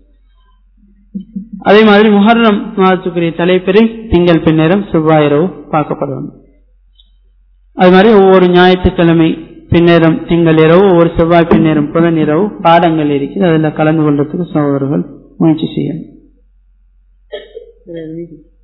அதே மாதிரி முஹர்ரம் மாதத்துக்குரிய தலைப்பெறை திங்கள் பின்னேரம் செவ்வாயிரவு பார்க்கப்படணும் அது மாதிரி ஒவ்வொரு ஞாயிற்றுக்கிழமை பின்னேரம் திங்கள் இரவு ஒவ்வொரு செவ்வாய் பின்னேரம் புதன் இரவு பாடங்கள் இருக்குது அதில் கலந்து கொள்றதுக்கு சகோதரர்கள் முயற்சி செய்யணும்